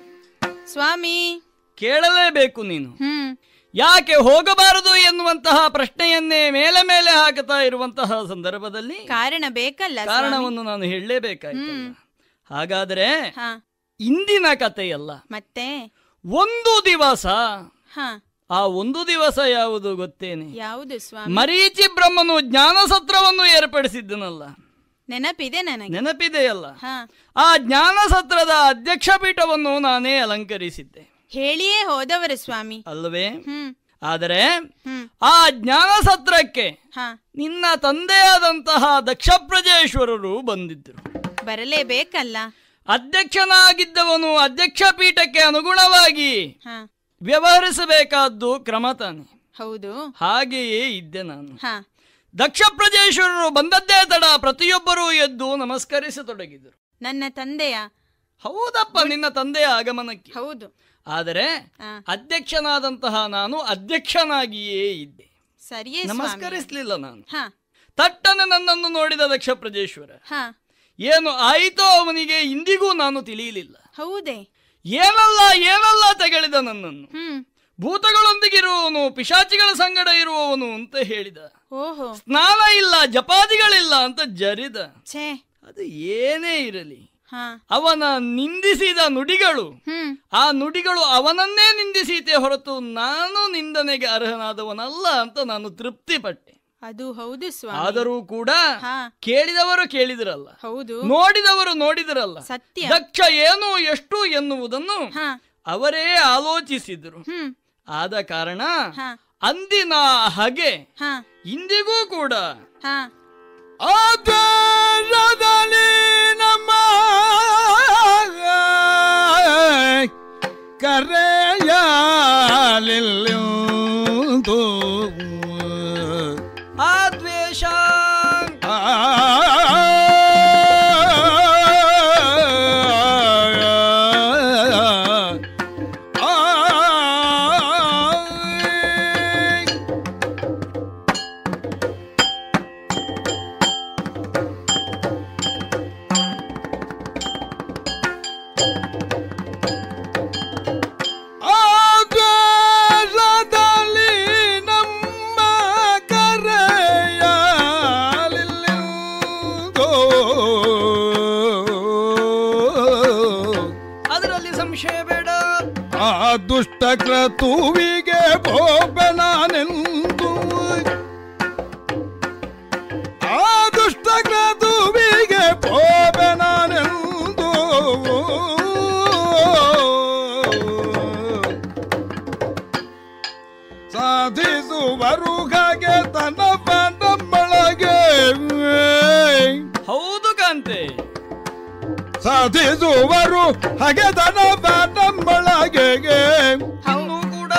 ಸ್ವಾಮಿ ಕೇಳಲೇಬೇಕು ನೀನು ಹ್ಮ್ ಯಾಕೆ ಹೋಗಬಾರದು ಎನ್ನುವಂತಹ ಪ್ರಶ್ನೆಯನ್ನೇ ಮೇಲೆ ಮೇಲೆ ಹಾಕುತ್ತಾ ಇರುವಂತಹ ಸಂದರ್ಭದಲ್ಲಿ ಕಾರಣ ಬೇಕಲ್ಲ ಸ್ವಾಮಿ? ಕಾರಣವನ್ನು ನಾನು ಹೇಳಲೇಬೇಕಾಯ್ತಲ್ಲ ಹಾಗಾದ್ರೆ ಹಾ ಇಂದಿನ ಕಥೆಯಲ್ಲ ಮತ್ತೆ ಒಂದು ದಿವಸ ಹಾ ಆ ಒಂದು ದಿವಸ ಯಾವುದು ಗೊತ್ತೇನೆ ಯಾವುದು ಸ್ವಾಮಿ ಮರೀಚಿ ಬ್ರಹ್ಮನು ಜ್ಞಾನ ಸತ್ರವನ್ನು ಏರ್ಪಡಿಸಿದ್ದನಲ್ಲ ನೆನಪಿದೆ ನನಗೆ ನೆನಪಿದೆಯಲ್ಲ ಹಾ ಆ ಜ್ಞಾನ ಸತ್ರದ ಅಧ್ಯಕ್ಷ ಪೀಠವನ್ನು ನಾನೇ ಅಲಂಕರಿಸಿದ್ದೆ ಹೇಳಿಯೇ ಹೋದವರು ಸ್ವಾಮಿ ಅಲ್ಲವೇ ಹ್ಮ್ ಆದರೆ ಹ್ಮ್ ಆ ಜ್ಞಾನ ಸತ್ರಕ್ಕೆ ಹಾ ನಿನ್ನ ತಂದೆಯಾದಂತಹ ದಕ್ಷ ಪ್ರಜೇಶ್ವರರು ಬಂದಿದ್ದರು ಬರಲೇಬೇಕಲ್ಲ ಅಧ್ಯಕ್ಷನಾಗಿದ್ದವನು ಅಧ್ಯಕ್ಷ ಪೀಠಕ್ಕೆ ಅನುಗುಣವಾಗಿ ಹಾ ವ್ಯವಹರಿಸಬೇಕಾದ್ದು ಕ್ರಮ ತಾನೆ ಹೌದು ಹಾಗೆಯೇ ಇದ್ದೆ ನಾನು ಹಾ ದಕ್ಷ ಪ್ರಜೇಶ್ವರರು ಬಂದದ್ದೇ ತಡ ಪ್ರತಿಯೊಬ್ಬರೂ ಎದ್ದು ನಮಸ್ಕರಿಸತೊಡಗಿದರು ನನ್ನ ತಂದೆಯ ಹೌದಪ್ಪ ನಿನ್ನ ತಂದೆಯ ಆಗಮನಕ್ಕೆ ಹೌದು ಆದರೆ ಹಾ ಅಧ್ಯಕ್ಷನಾದಂತಹ ನಾನು ಅಧ್ಯಕ್ಷನಾಗಿಯೇ ಇದ್ದೆ ಸರಿಯೇ ಸ್ವಾಮಿ ನಮಸ್ಕರಿಸಲಿಲ್ಲ ನಾನು ಹಾ ತಟ್ಟನೆ ನನ್ನನ್ನು ನೋಡಿದ ದಕ್ಷ ಪ್ರಜೇಶ್ವರ ಹಾ ಏನು ಆಯಿತೋ ಅವನಿಗೆ ಇಂದಿಗೂ ನಾನು ತಿಳಿಯಲಿಲ್ಲ ಹೌದೇ ಏನಲ್ಲ ಏನಲ್ಲ ತೆಗಳಿದ ನನ್ನನ್ನು ಹ್ಮ್ ಭೂತಗಳೊಂದಿಗಿರುವವನು ಪಿಶಾಚಿಗಳ ಸಂಗಡ ಇರುವವನು ಅಂತ ಹೇಳಿದ ಓಹೋ ಸ್ನಾನ ಇಲ್ಲ ಜಪಾದಿಗಳಿಲ್ಲ ಅಂತ ಜರಿದ ಛೇ ಅದು ಏನೇ ಇರಲಿ ಹಾ ಅವನ ನಿಂದಿಸಿದ ನುಡಿಗಳು ಹ್ಮ್ ಆ ನುಡಿಗಳು ಅವನನ್ನೇ ನಿಂದಿಸೀತೆ ಹೊರತು ನಾನು ನಿಂದನೆಗೆ ಅರ್ಹನಾದವನಲ್ಲ ಅಂತ ನಾನು ತೃಪ್ತಿಪಟ್ಟೆ ಅದು ಹೌದು ಸ್ವಾಮಿ ಆದರೂ ಕೂಡ ಹಾ ಕೇಳಿದವರು ಕೇಳಿದ್ರಲ್ಲ ಹೌದು ನೋಡಿದವರು ನೋಡಿದರಲ್ಲ ಸತ್ಯ ದಕ್ಷ ಏನು ಎಷ್ಟು ಎನ್ನುವುದನ್ನು ಹಾ ಅವರೇ ಆಲೋಚಿಸಿದರು ಹ್ಮ್ ಆದ ಕಾರಣ ಹಾ ಅಂದಿನ ಹಗೆ ಹಾ ಇಂದಿಗೂ ಕೂಡ ಹಾ ಆದರದಲ್ಲಿ ನಮ್ಮ ಕರೆಯಲಿಲ್ಲುಂದು ಆ ದ್ವೇಷ ಆ ಆಕಾಶದಲ್ಲಿ ನಮ್ಮ ಕರೆಯಲಿಲ್ಲುಂದು ಅದರಲ್ಲಿ ಸಂಶಯ ಬೇಡ ಆ ದುಷ್ಟ ಕ್ರತುವಿಗೆ ಬೋಬನಾನೆಂದು ಆ ದುಷ್ಟ ಕ್ರತುವಿಗೆ ಬೋಬನಾನೆಂದು ಸಾಧಿಸುವರು ಹಾಗೆ ತನ್ನ ನಮ್ಮೊಳಗೆ ಹೌದು ಕಾಂತೆ ಸಾಧಿಸುವರು ಹಾಗೆ ತನ್ನ ನಮ್ಮೊಳಗೆ ಇನ್ನೂ ಕೂಡ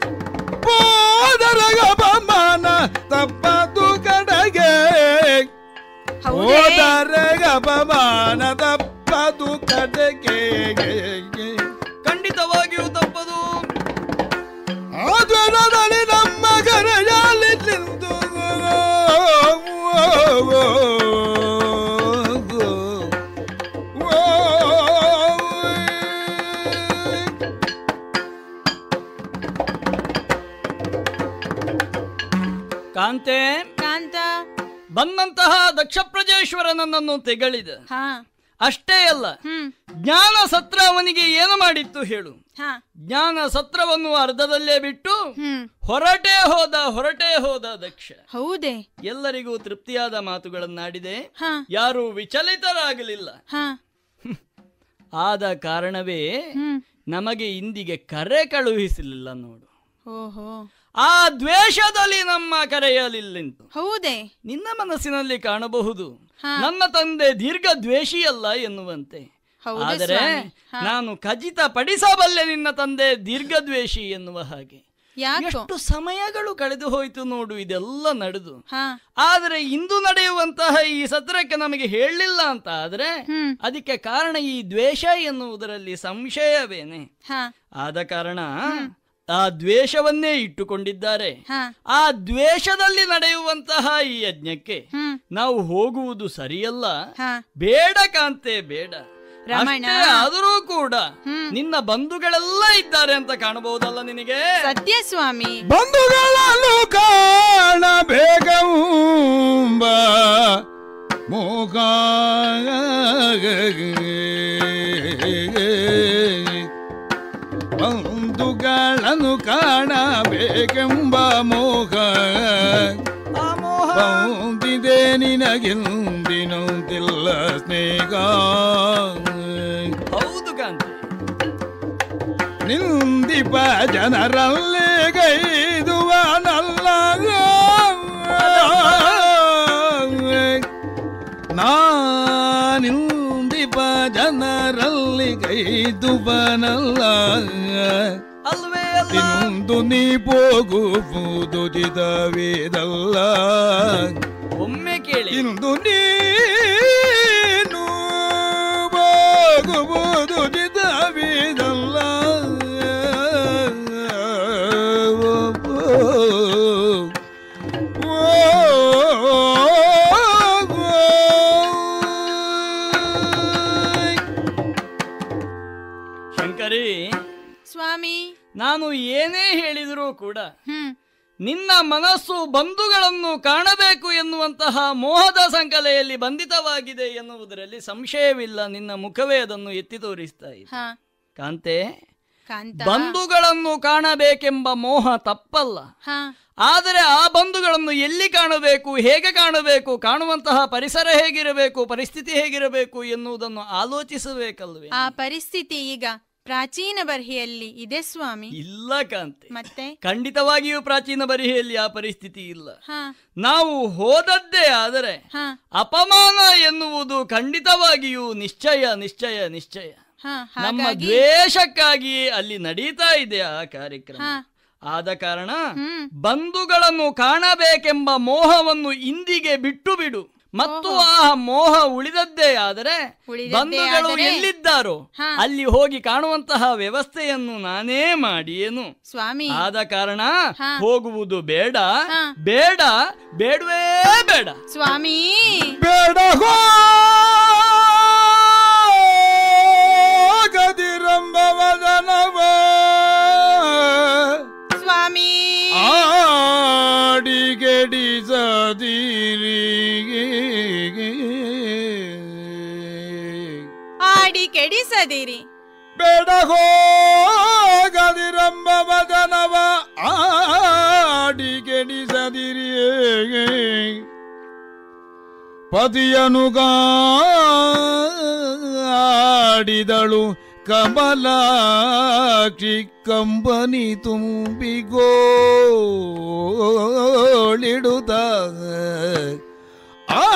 ಹೋದರಗ ಬಮ್ಮನ ತಪ್ಪದು ಕಡೆಗೆ ಹೌದೇ ಹೋದರಗ ಬಮ್ಮನ ತಪ್ಪದು ಕಡೆಗೆ ಖಂಡಿತವಾಗಿಯೂ ತಪ್ಪದು ಆದ್ವರದಲ್ಲಿ ನಮ್ಮ ಕರೆಯಲ್ಲಿ ನಿಂತು ಕಾಂತೆ ಕಾಂತ ಬಂದಂತಹ ದಕ್ಷ ಪ್ರಜೇಶ್ವರನನ್ನು ತೆಗಳಿದ ಹಾ ಅಷ್ಟೇ ಅಲ್ಲ ಹ್ಮ್ ಜ್ಞಾನ ಸತ್ರ ಅವನಿಗೆ ಏನು ಮಾಡಿತ್ತು ಹೇಳು ಹಾ ಜ್ಞಾನ ಸತ್ರವನ್ನು ಅರ್ಧದಲ್ಲೇ ಬಿಟ್ಟು ಹ್ಮ್ ಹೊರಟೇ ಹೋದ ಹೊರಟೇ ಹೋದ ದಕ್ಷ ಹೌದೇ ಎಲ್ಲರಿಗೂ ತೃಪ್ತಿಯಾದ ಮಾತುಗಳನ್ನಾಡಿದೆ ಹಾ ಯಾರು ವಿಚಲಿತರಾಗಲಿಲ್ಲ ಹಾ ಆದ ಕಾರಣವೇ ಹ್ಮ್ ನಮಗೆ ಇಂದಿಗೆ ಕರೆ ಕಳುಹಿಸಲಿಲ್ಲ ನೋಡು ಓಹೋ ಆ ದ್ವೇಷದಲ್ಲಿ ನಮ್ಮ ಕರೆಯಲಿಲ್ಲಂತು ಹೌದೇ ನಿನ್ನ ಮನಸ್ಸಿನಲ್ಲಿ ಕಾಣಬಹುದು ಹಾ. ನನ್ನ ತಂದೆ ದೀರ್ಘ ದ್ವೇಷಿಯಲ್ಲ ಎನ್ನುವಂತೆ ಹೌದು ಆದರೆ ಸ್ವಾಮಿ. ಹಾ. ನಾನು ಖಚಿತ ಪಡಿಸಬಲ್ಲೆ ನಿನ್ನ ತಂದೆ ದೀರ್ಘ ದ್ವೇಷಿ ಎನ್ನುವ ಹಾಗೆ ಯಾಕೋ ಎಷ್ಟು ಸಮಯಗಳು ಕಳೆದು ಹೋಯಿತು ನೋಡು ಇದೆಲ್ಲ ನಡೆದು ಹಾ ಆದರೆ ಇಂದು ನಡೆಯುವಂತಹ ಈ ಸತ್ರಕ್ಕೆ ನಮಗೆ ಹೇಳಲಿಲ್ಲ ಅಂತ ಆದ್ರೆ ಹ್ಮ್ ಅದಕ್ಕೆ ಕಾರಣ ಈ ದ್ವೇಷ ಎನ್ನುವುದರಲ್ಲಿ ಸಂಶಯವೇನೆ ಹಾ ಆದ ಕಾರಣ ಆ ದ್ವೇಷವನ್ನೇ ಇಟ್ಟುಕೊಂಡಿದ್ದಾರೆ ಹಾ ಆ ದ್ವೇಷದಲ್ಲಿ ನಡೆಯುವಂತಹ ಈ ಯಜ್ಞಕ್ಕೆ ಹ್ಮ್ ನಾವು ಹೋಗುವುದು ಸರಿಯಲ್ಲ ಹಾ ಬೇಡ ಕಾಂತೆ ಬೇಡ ರಮಣ. ಅಷ್ಟೇ ಆದರೂ ಕೂಡ ಹ್ಮ್. ನಿನ್ನ ಬಂಧುಗಳೆಲ್ಲ ಇದ್ದಾರೆ ಅಂತ ಕಾಣಬಹುದಲ್ಲ ನಿನಗೆ ಸತ್ಯ ಸ್ವಾಮಿ ಬಂಧುಗಳನ್ನು ಕಾಣಬೇಕೆಂಬ ಮೂಕ ಬಂಧುಗಳನ್ನು ಕಾಣಬೇಕೆಂಬ ಮೋಹ ಆ ಮೋಹ ಬಂದಿದೆ ನಿನಗೆಂದಿನಂತಿಲ್ಲ ಸ್ನೇಹ ಹೌದು ಕಾಂತೆ ನಿಂದಿಪ ಜನರಲ್ಲಿ ಗೈದುವನಲ್ಲ ನಾನಿಂದಿಪ ಜನರಲ್ಲಿ ಗೈದುವನಲ್ಲ ಅಲ್ವೇ ಅಲ್ಲ ಇನ್ನೊಂದು ನೀ ಹೋಗುವುದು ಚಿತವಿದಲ್ಲ ಒಮ್ಮೆ ಕೇಳಿ ಇಂದು ನೀನು ಹೋಗುವುದು ಚಿತವಿದಲ್ಲ ಶಂಕರಿ ಸ್ವಾಮಿ ನಾನು ಏನೇ ಹೇಳಿದರೂ ಕೂಡ ಹ್ಮ್ ನಿನ್ನ ಮನಸ್ಸು ಬಂಧುಗಳನ್ನು ಕಾಣಬೇಕು ಎನ್ನುವಂತಹ ಮೋಹದ ಸಂಕಲೆಯಲ್ಲಿ ಬಂಧಿತವಾಗಿದೆ ಎನ್ನುವುದರಲ್ಲಿ ಸಂಶಯವಿಲ್ಲ ನಿನ್ನ ಮುಖವೇ ಅದನ್ನು ಎತ್ತಿ ತೋರಿಸ್ತಾ ಇದೆ ಹಾ ಕಾಂತೆ ಕಾಂತ ಬಂಧುಗಳನ್ನು ಕಾಣಬೇಕೆಂಬ ಮೋಹ ತಪ್ಪಲ್ಲ ಹಾ ಆದರೆ ಆ ಬಂಧುಗಳನ್ನು ಎಲ್ಲಿ ಕಾಣಬೇಕು ಹೇಗೆ ಕಾಣಬೇಕು ಕಾಣುವಂತಹ ಪರಿಸರ ಹೇಗಿರಬೇಕು ಪರಿಸ್ಥಿತಿ ಹೇಗಿರಬೇಕು ಎನ್ನುವುದನ್ನು ಆಲೋಚಿಸಬೇಕಲ್ವೇ ಆ ಪರಿಸ್ಥಿತಿ ಈಗ ಪ್ರಾಚೀನ ಬರ್ಹಿಯಲ್ಲಿ ಇದೆ ಸ್ವಾಮಿ ಇಲ್ಲ ಕಾಂತೆ ಮತ್ತೆ ಖಂಡಿತವಾಗಿಯೂ ಪ್ರಾಚೀನ ಬರಿಹೆಯಲ್ಲಿ ಆ ಪರಿಸ್ಥಿತಿ ಇಲ್ಲ ಹಾ ನಾವು ಹೋದದ್ದೇ ಆದರೆ ಹಾ ಅಪಮಾನ ಎನ್ನುವುದು ಖಂಡಿತವಾಗಿಯೂ ನಿಶ್ಚಯ ನಿಶ್ಚಯ ನಿಶ್ಚಯ ಹಾ ನಮ್ಮ ಹಾಗಾಗಿ ದ್ವೇಷಕ್ಕಾಗಿ ಅಲ್ಲಿ ನಡೀತಾ ಇದೆ ಆ ಕಾರ್ಯಕ್ರಮ ಹಾ ಆದ ಕಾರಣ ಹ್ಮ್ ಬಂಧುಗಳನ್ನು ಕಾಣಬೇಕೆಂಬ ಮೋಹವನ್ನು ಇಂದಿಗೆ ಬಿಟ್ಟು ಬಿಡು ಮತ್ತು ಆ ಮೋಹ ಉಳಿದದ್ದೇ ಆದರೆ ಉಳಿದದ್ದೇ ಬಂಧುಗಳು ಆದರೆ? ಎಲ್ಲಿದ್ದಾರೋ ಹಾ. ಅಲ್ಲಿ ಹೋಗಿ ಕಾಣುವಂತಹ ವ್ಯವಸ್ಥೆಯನ್ನು ನಾನೇ ಮಾಡಿಯೇನು ಸ್ವಾಮಿ ಆದ ಕಾರಣ ಹಾ. ಹೋಗುವುದು ಬೇಡ ಹಾ. ಬೇಡ ಬೇಡವೇ ಬೇಡ ಸ್ವಾಮಿ ಬೇಡ ಗದಿರಂಬವದನವ ಸ್ವಾಮಿ ಆಡಿಗೆಡಿಸದಿರಿ ಆಡಿ ಕೆಡಿಸದಿರಿ ಬೇಡ ಗದಿರಂಬವದನವ ಆಡಿಗೆಡಿಸದಿರಿ ಪತಿಯನು ಗಾಡಿದಳು ಕಮಲಾಕ್ಷಿ ಕಂಬನಿ ತುಂಬಿಗೋಳಿಡುತ್ತ ಆ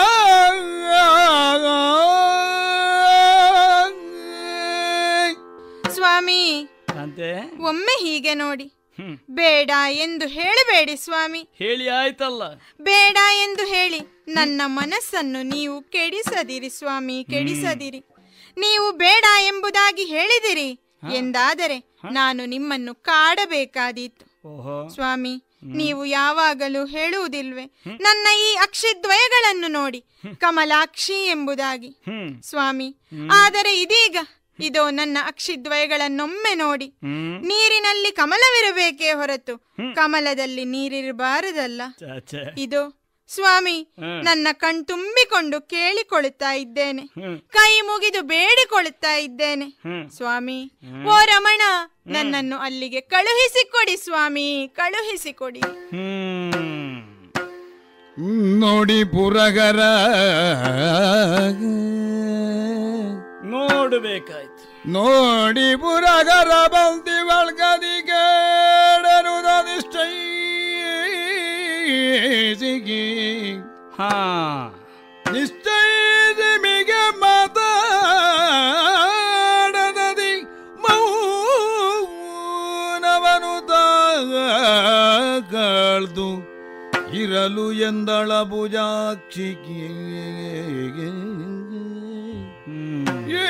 ಸ್ವಾಮಿ ಅಂತೆ ಒಮ್ಮೆ ಹೀಗೆ ನೋಡಿ ಹ್ಮ್ ಬೇಡ ಎಂದು ಹೇಳಬೇಡಿ ಸ್ವಾಮಿ ಹೇಳಿ ಆಯ್ತಲ್ಲ ಬೇಡ ಎಂದು ಹೇಳಿ ನನ್ನ ಮನಸ್ಸನ್ನು ನೀವು ಕೆಡಿಸದಿರಿ ಸ್ವಾಮಿ ಕೆಡಿಸದಿರಿ ನೀವು ಬೇಡ ಎಂಬುದಾಗಿ ಹೇಳಿದಿರಿ ಎಂದಾದರೆ ನಾನು ನಿಮ್ಮನ್ನು ಕಾಡಬೇಕಾದೀತು ಓಹೋ ಸ್ವಾಮಿ ನೀವು ಯಾವಾಗಲೂ ಹೇಳುವುದಿಲ್ವೇ ನನ್ನ ಈ ಅಕ್ಷಿದ್ವಯಗಳನ್ನು ನೋಡಿ ಕಮಲಾಕ್ಷಿ ಎಂಬುದಾಗಿ ಹ್ಮ್ ಸ್ವಾಮಿ ಆದರೆ ಇದೀಗ ಇದೋ ನನ್ನ ಅಕ್ಷಿದ್ವಯಗಳನ್ನೊಮ್ಮೆ ನೋಡಿ ಹ್ಮ್ ನೀರಿನಲ್ಲಿ ಕಮಲವಿರಬೇಕೇ ಹೊರತು ಕಮಲದಲ್ಲಿ ನೀರಿರಬಾರದಲ್ಲ ಚಾಚೆ ಇದು ಸ್ವಾಮಿ ಹ್ಮ್. ನನ್ನ ಕಣ್ತುಂಬಿಕೊಂಡು ಕೇಳಿಕೊಳ್ಳುತ್ತಾ ಇದ್ದೇನೆ ಹ್ಮ್ ಕೈ ಮುಗಿದು ಬೇಡಿಕೊಳ್ಳುತ್ತಾ ಇದ್ದೇನೆ ಹ್ಮ್ ಸ್ವಾಮಿ ಓ ರಮಣ ನನ್ನನ್ನು ಅಲ್ಲಿಗೆ ಕಳುಹಿಸಿಕೊಡಿ ಸ್ವಾಮಿ ಕಳುಹಿಸಿಕೊಡಿ ಹ್ಮ್ ನೋಡಿ ಪುರಗರ ನೋಡಬೇಕಾಯ್ತು ನೋಡಿ ಪುರಗರ ಬಂತಿ ವಳ್ಗದಿ ಕೇಳನು ನಿಶ್ಚಯಿಸಿಗಿ ಹಾ ನಿಶ್ಚಯಿಸಿ ಮಿಗೆ ಮಾತಾಡದಿ ಮೌನವನು ತಾಳ್ದು ಇರಲು ಎಂದಳ ಭುಜಾಕ್ಷಿಗೆ ಹ್ಮ್. ಏ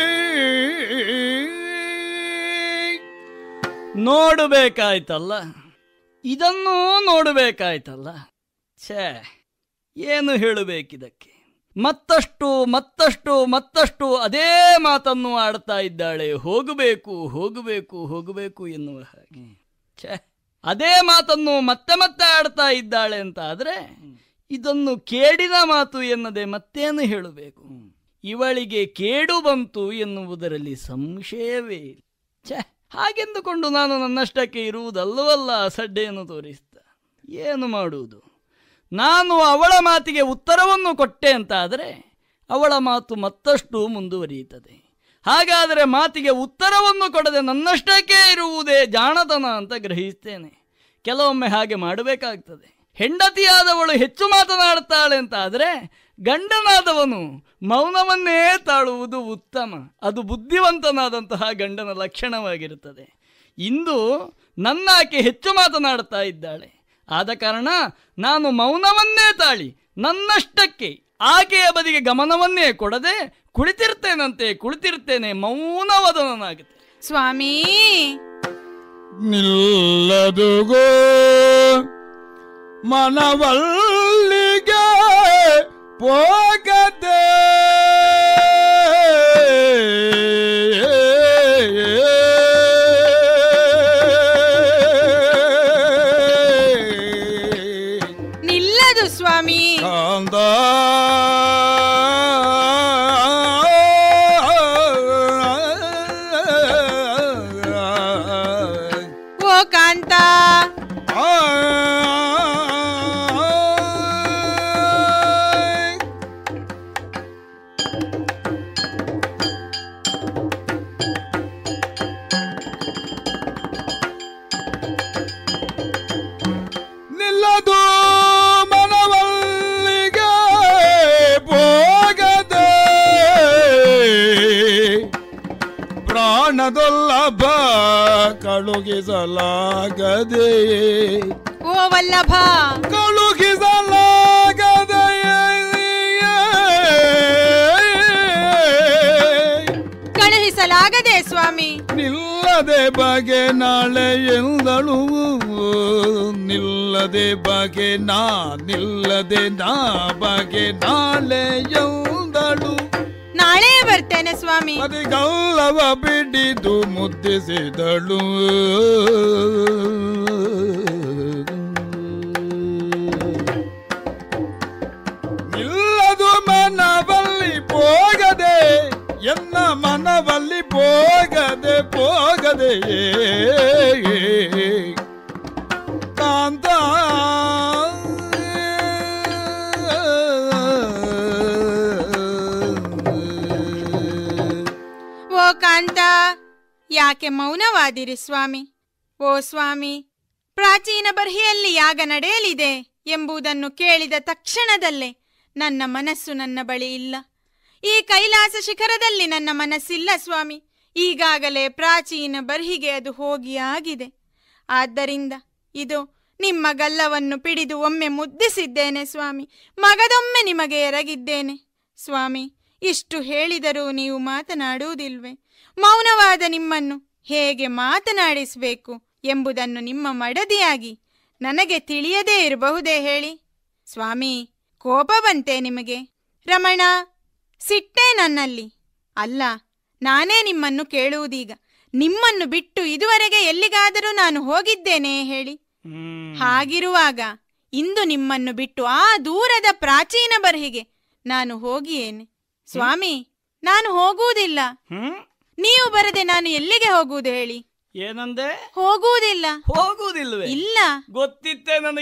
ನೋಡಬೇಕಾಯ್ತಲ್ಲ ಇದನ್ನೂ ನೋಡಬೇಕಾಯ್ತಲ್ಲ ಛೇ ಏನು ಹೇಳಬೇಕಿದಕ್ಕೆ ಮತ್ತಷ್ಟು ಮತ್ತಷ್ಟು ಮತ್ತಷ್ಟು ಅದೇ ಮಾತನ್ನು ಆಡ್ತಾ ಇದ್ದಾಳೆ ಹೋಗಬೇಕು ಹೋಗಬೇಕು ಹೋಗಬೇಕು ಎನ್ನುವ ಹಾಗೆ ಛೇ ಅದೇ ಮಾತನ್ನು ಮತ್ತೆ ಮತ್ತೆ ಆಡ್ತಾ ಇದ್ದಾಳೆ ಅಂತ ಆದ್ರೆ ಇದನ್ನು ಕೇಡಿನ ಮಾತು ಎನ್ನದೆ ಮತ್ತೇನು ಹೇಳಬೇಕು ಇವಳಿಗೆ ಕೇಡು ಬಂತು ಎನ್ನುವುದರಲ್ಲಿ ಸಂಶಯವೇ ಇಲ್ಲ ಛೇ ಹಾಗೆಂದುಕೊಂಡು ನಾನು ನನ್ನಷ್ಟಕ್ಕೆ ಇರುವುದಲ್ಲವಲ್ಲ ಅಸಡ್ಡೆಯನ್ನು ತೋರಿಸ್ತ ಏನು ಮಾಡುವುದು ನಾನು ಅವಳ ಮಾತಿಗೆ ಉತ್ತರವನ್ನು ಕೊಟ್ಟೆ ಅಂತ ಆದರೆ ಅವಳ ಮಾತು ಮತ್ತಷ್ಟು ಮುಂದುವರಿಯುತ್ತದೆ ಹಾಗಾದರೆ ಮಾತಿಗೆ ಉತ್ತರವನ್ನು ಕೊಡದೆ ನನ್ನಷ್ಟಕ್ಕೆ ಇರುವುದೇ ಜಾಣತನ ಅಂತ ಗ್ರಹಿಸ್ತೇನೆ ಕೆಲವೊಮ್ಮೆ ಹಾಗೆ ಮಾಡಬೇಕಾಗ್ತದೆ ಹೆಂಡತಿಯಾದವಳು ಹೆಚ್ಚು ಮಾತನಾಡುತ್ತಾಳೆ ಅಂತ ಆದರೆ ಗಂಡನಾದವನು ಮೌನವನ್ನೇ ತಾಳುವುದು ಉತ್ತಮ ಅದು ಬುದ್ಧಿವಂತನಾದಂತಹ ಗಂಡನ ಲಕ್ಷಣವಾಗಿರುತ್ತದೆ ಇಂದು ನನ್ನಾಕೆ ಹೆಚ್ಚು ಮಾತನಾಡುತ್ತಾ ಇದ್ದಾಳೆ ಆದ ಕಾರಣ ನಾನು ಮೌನವನ್ನೇ ತಾಳಿ ನನ್ನಷ್ಟಕ್ಕೆ ಆಕೆಯ ಬದಿಗೆ ಗಮನವನ್ನೇ ಕೊಡದೆ ಕುಳಿತಿರ್ತೇನಂತೆ ಕುಳಿತಿರ್ತೇನೆ ಮೌನವದನಾಗುತ್ತೆ ಸ್ವಾಮೀ ನಿಲ್ಲದುಗೋ ಮನವಲ್ಲಿಗೆ ಹೋಗದೆ ನಿಲ್ಲದು ಸ್ವಾಮಿ ಕಾಂದ ಓ ಕಾಂತ ನಿಲ್ಲದು ಮನವಲ್ಲಿಗೆ ಹೋಗದೆ ಪ್ರಾಣದೊಲ್ಲಭ ಕಳುಗಿಸಲಾಗದೆ ಓ ವಲ್ಲಭ ಕಳುಗಿಸಲಾಗದೆ ಕಳುಹಿಸಲಾಗದೆ ಸ್ವಾಮಿ ನಿಲ್ಲದೆ ಬಗೆ ನಾಳೆ ಎಂದಳು ನಿಲ್ಲದೆ ಬಗೆ ನಾ ನಿಲ್ಲದೆ ನಾ ಬಗೆ ನಾಳೆ ಎಂದಳು ನಾಳೆ ಬರ್ತೇನೆ ಸ್ವಾಮಿ ಅದಿಗಲ್ಲವ ಬಿಡಿದು ಮುದ್ದಿಸಿದಳು ನಿಲ್ಲದು ಮನವಲ್ಲಿ ಹೋಗದೆ ಎನ್ನ ಮನವಲ್ಲಿ ಹೋಗದೆ ಹೋಗದೆ ಕಾಂತ ಓ ಕಾಂತ ಯಾಕೆ ಮೌನವಾದಿರಿ ಸ್ವಾಮಿ ಓ ಸ್ವಾಮಿ ಪ್ರಾಚೀನ ಬರ್ಹಿಯಲ್ಲಿ ಯಾಗ ನಡೆಯಲಿದೆ ಎಂಬುದನ್ನು ಕೇಳಿದ ತಕ್ಷಣದಲ್ಲೇ ನನ್ನ ಮನಸ್ಸು ನನ್ನ ಬಳಿ ಇಲ್ಲ ಈ ಕೈಲಾಸ ಶಿಖರದಲ್ಲಿ ನನ್ನ ಮನಸ್ಸಿಲ್ಲ ಸ್ವಾಮಿ ಈಗಾಗಲೇ ಪ್ರಾಚೀನ ಬರ್ಹಿಗೆ ಅದು ಹೋಗಿ ಆಗಿದೆ ಆದ್ದರಿಂದ ಇದು ನಿಮ್ಮ ಗಲ್ಲವನ್ನು ಪಿಡಿದು ಒಮ್ಮೆ ಮುದ್ದಿಸಿದ್ದೇನೆ ಸ್ವಾಮಿ ಮಗದೊಮ್ಮೆ ನಿಮಗೆ ಎರಗಿದ್ದೇನೆ ಸ್ವಾಮಿ ಇಷ್ಟು ಹೇಳಿದರೂ ನೀವು ಮಾತನಾಡುವುದಿಲ್ವೇ ಮೌನವಾದ ನಿಮ್ಮನ್ನು ಹೇಗೆ ಮಾತನಾಡಿಸಬೇಕು ಎಂಬುದನ್ನು ನಿಮ್ಮ ಮಡದಿಯಾಗಿ ನನಗೆ ತಿಳಿಯದೇ ಇರಬಹುದೇ ಹೇಳಿ ಸ್ವಾಮಿ ಕೋಪ ಬಂತೆ ನಿಮಗೆ ರಮಣ ಸಿಟ್ಟೆ ನನ್ನಲ್ಲಿ ಅಲ್ಲ ನಾನೇ ನಿಮ್ಮನ್ನು ಕೇಳುವುದೀಗ ನಿಮ್ಮನ್ನು ಬಿಟ್ಟು ಇದುವರೆಗೆ ಎಲ್ಲಿಗಾದರೂ ನಾನು ಹೋಗಿದ್ದೇನೆ ಹೇಳಿ ಹ್ಮ್. ಹಾಗಿರುವಾಗ ಇಂದು ನಿಮ್ಮನ್ನು ಬಿಟ್ಟು ಆ ದೂರದ ಪ್ರಾಚೀನ ಬರ್ಹಿಗೆ ನಾನು ಹೋಗಿಯೇನೆ ಸ್ವಾಮಿ ನಾನು ಹೋಗುವುದಿಲ್ಲ ಹ್ಮ್ ನೀವು ಬರದೆ ನಾನು ಎಲ್ಲಿಗೆ ಹೋಗುವುದು ಹೇಳಿ ಏನಂದೆ ಹೋಗುವುದಿಲ್ಲ ಹೋಗುವುದಿಲ್ವೇ ಇಲ್ಲ ಗೊತ್ತಿತ್ತೆ ನನಗೆ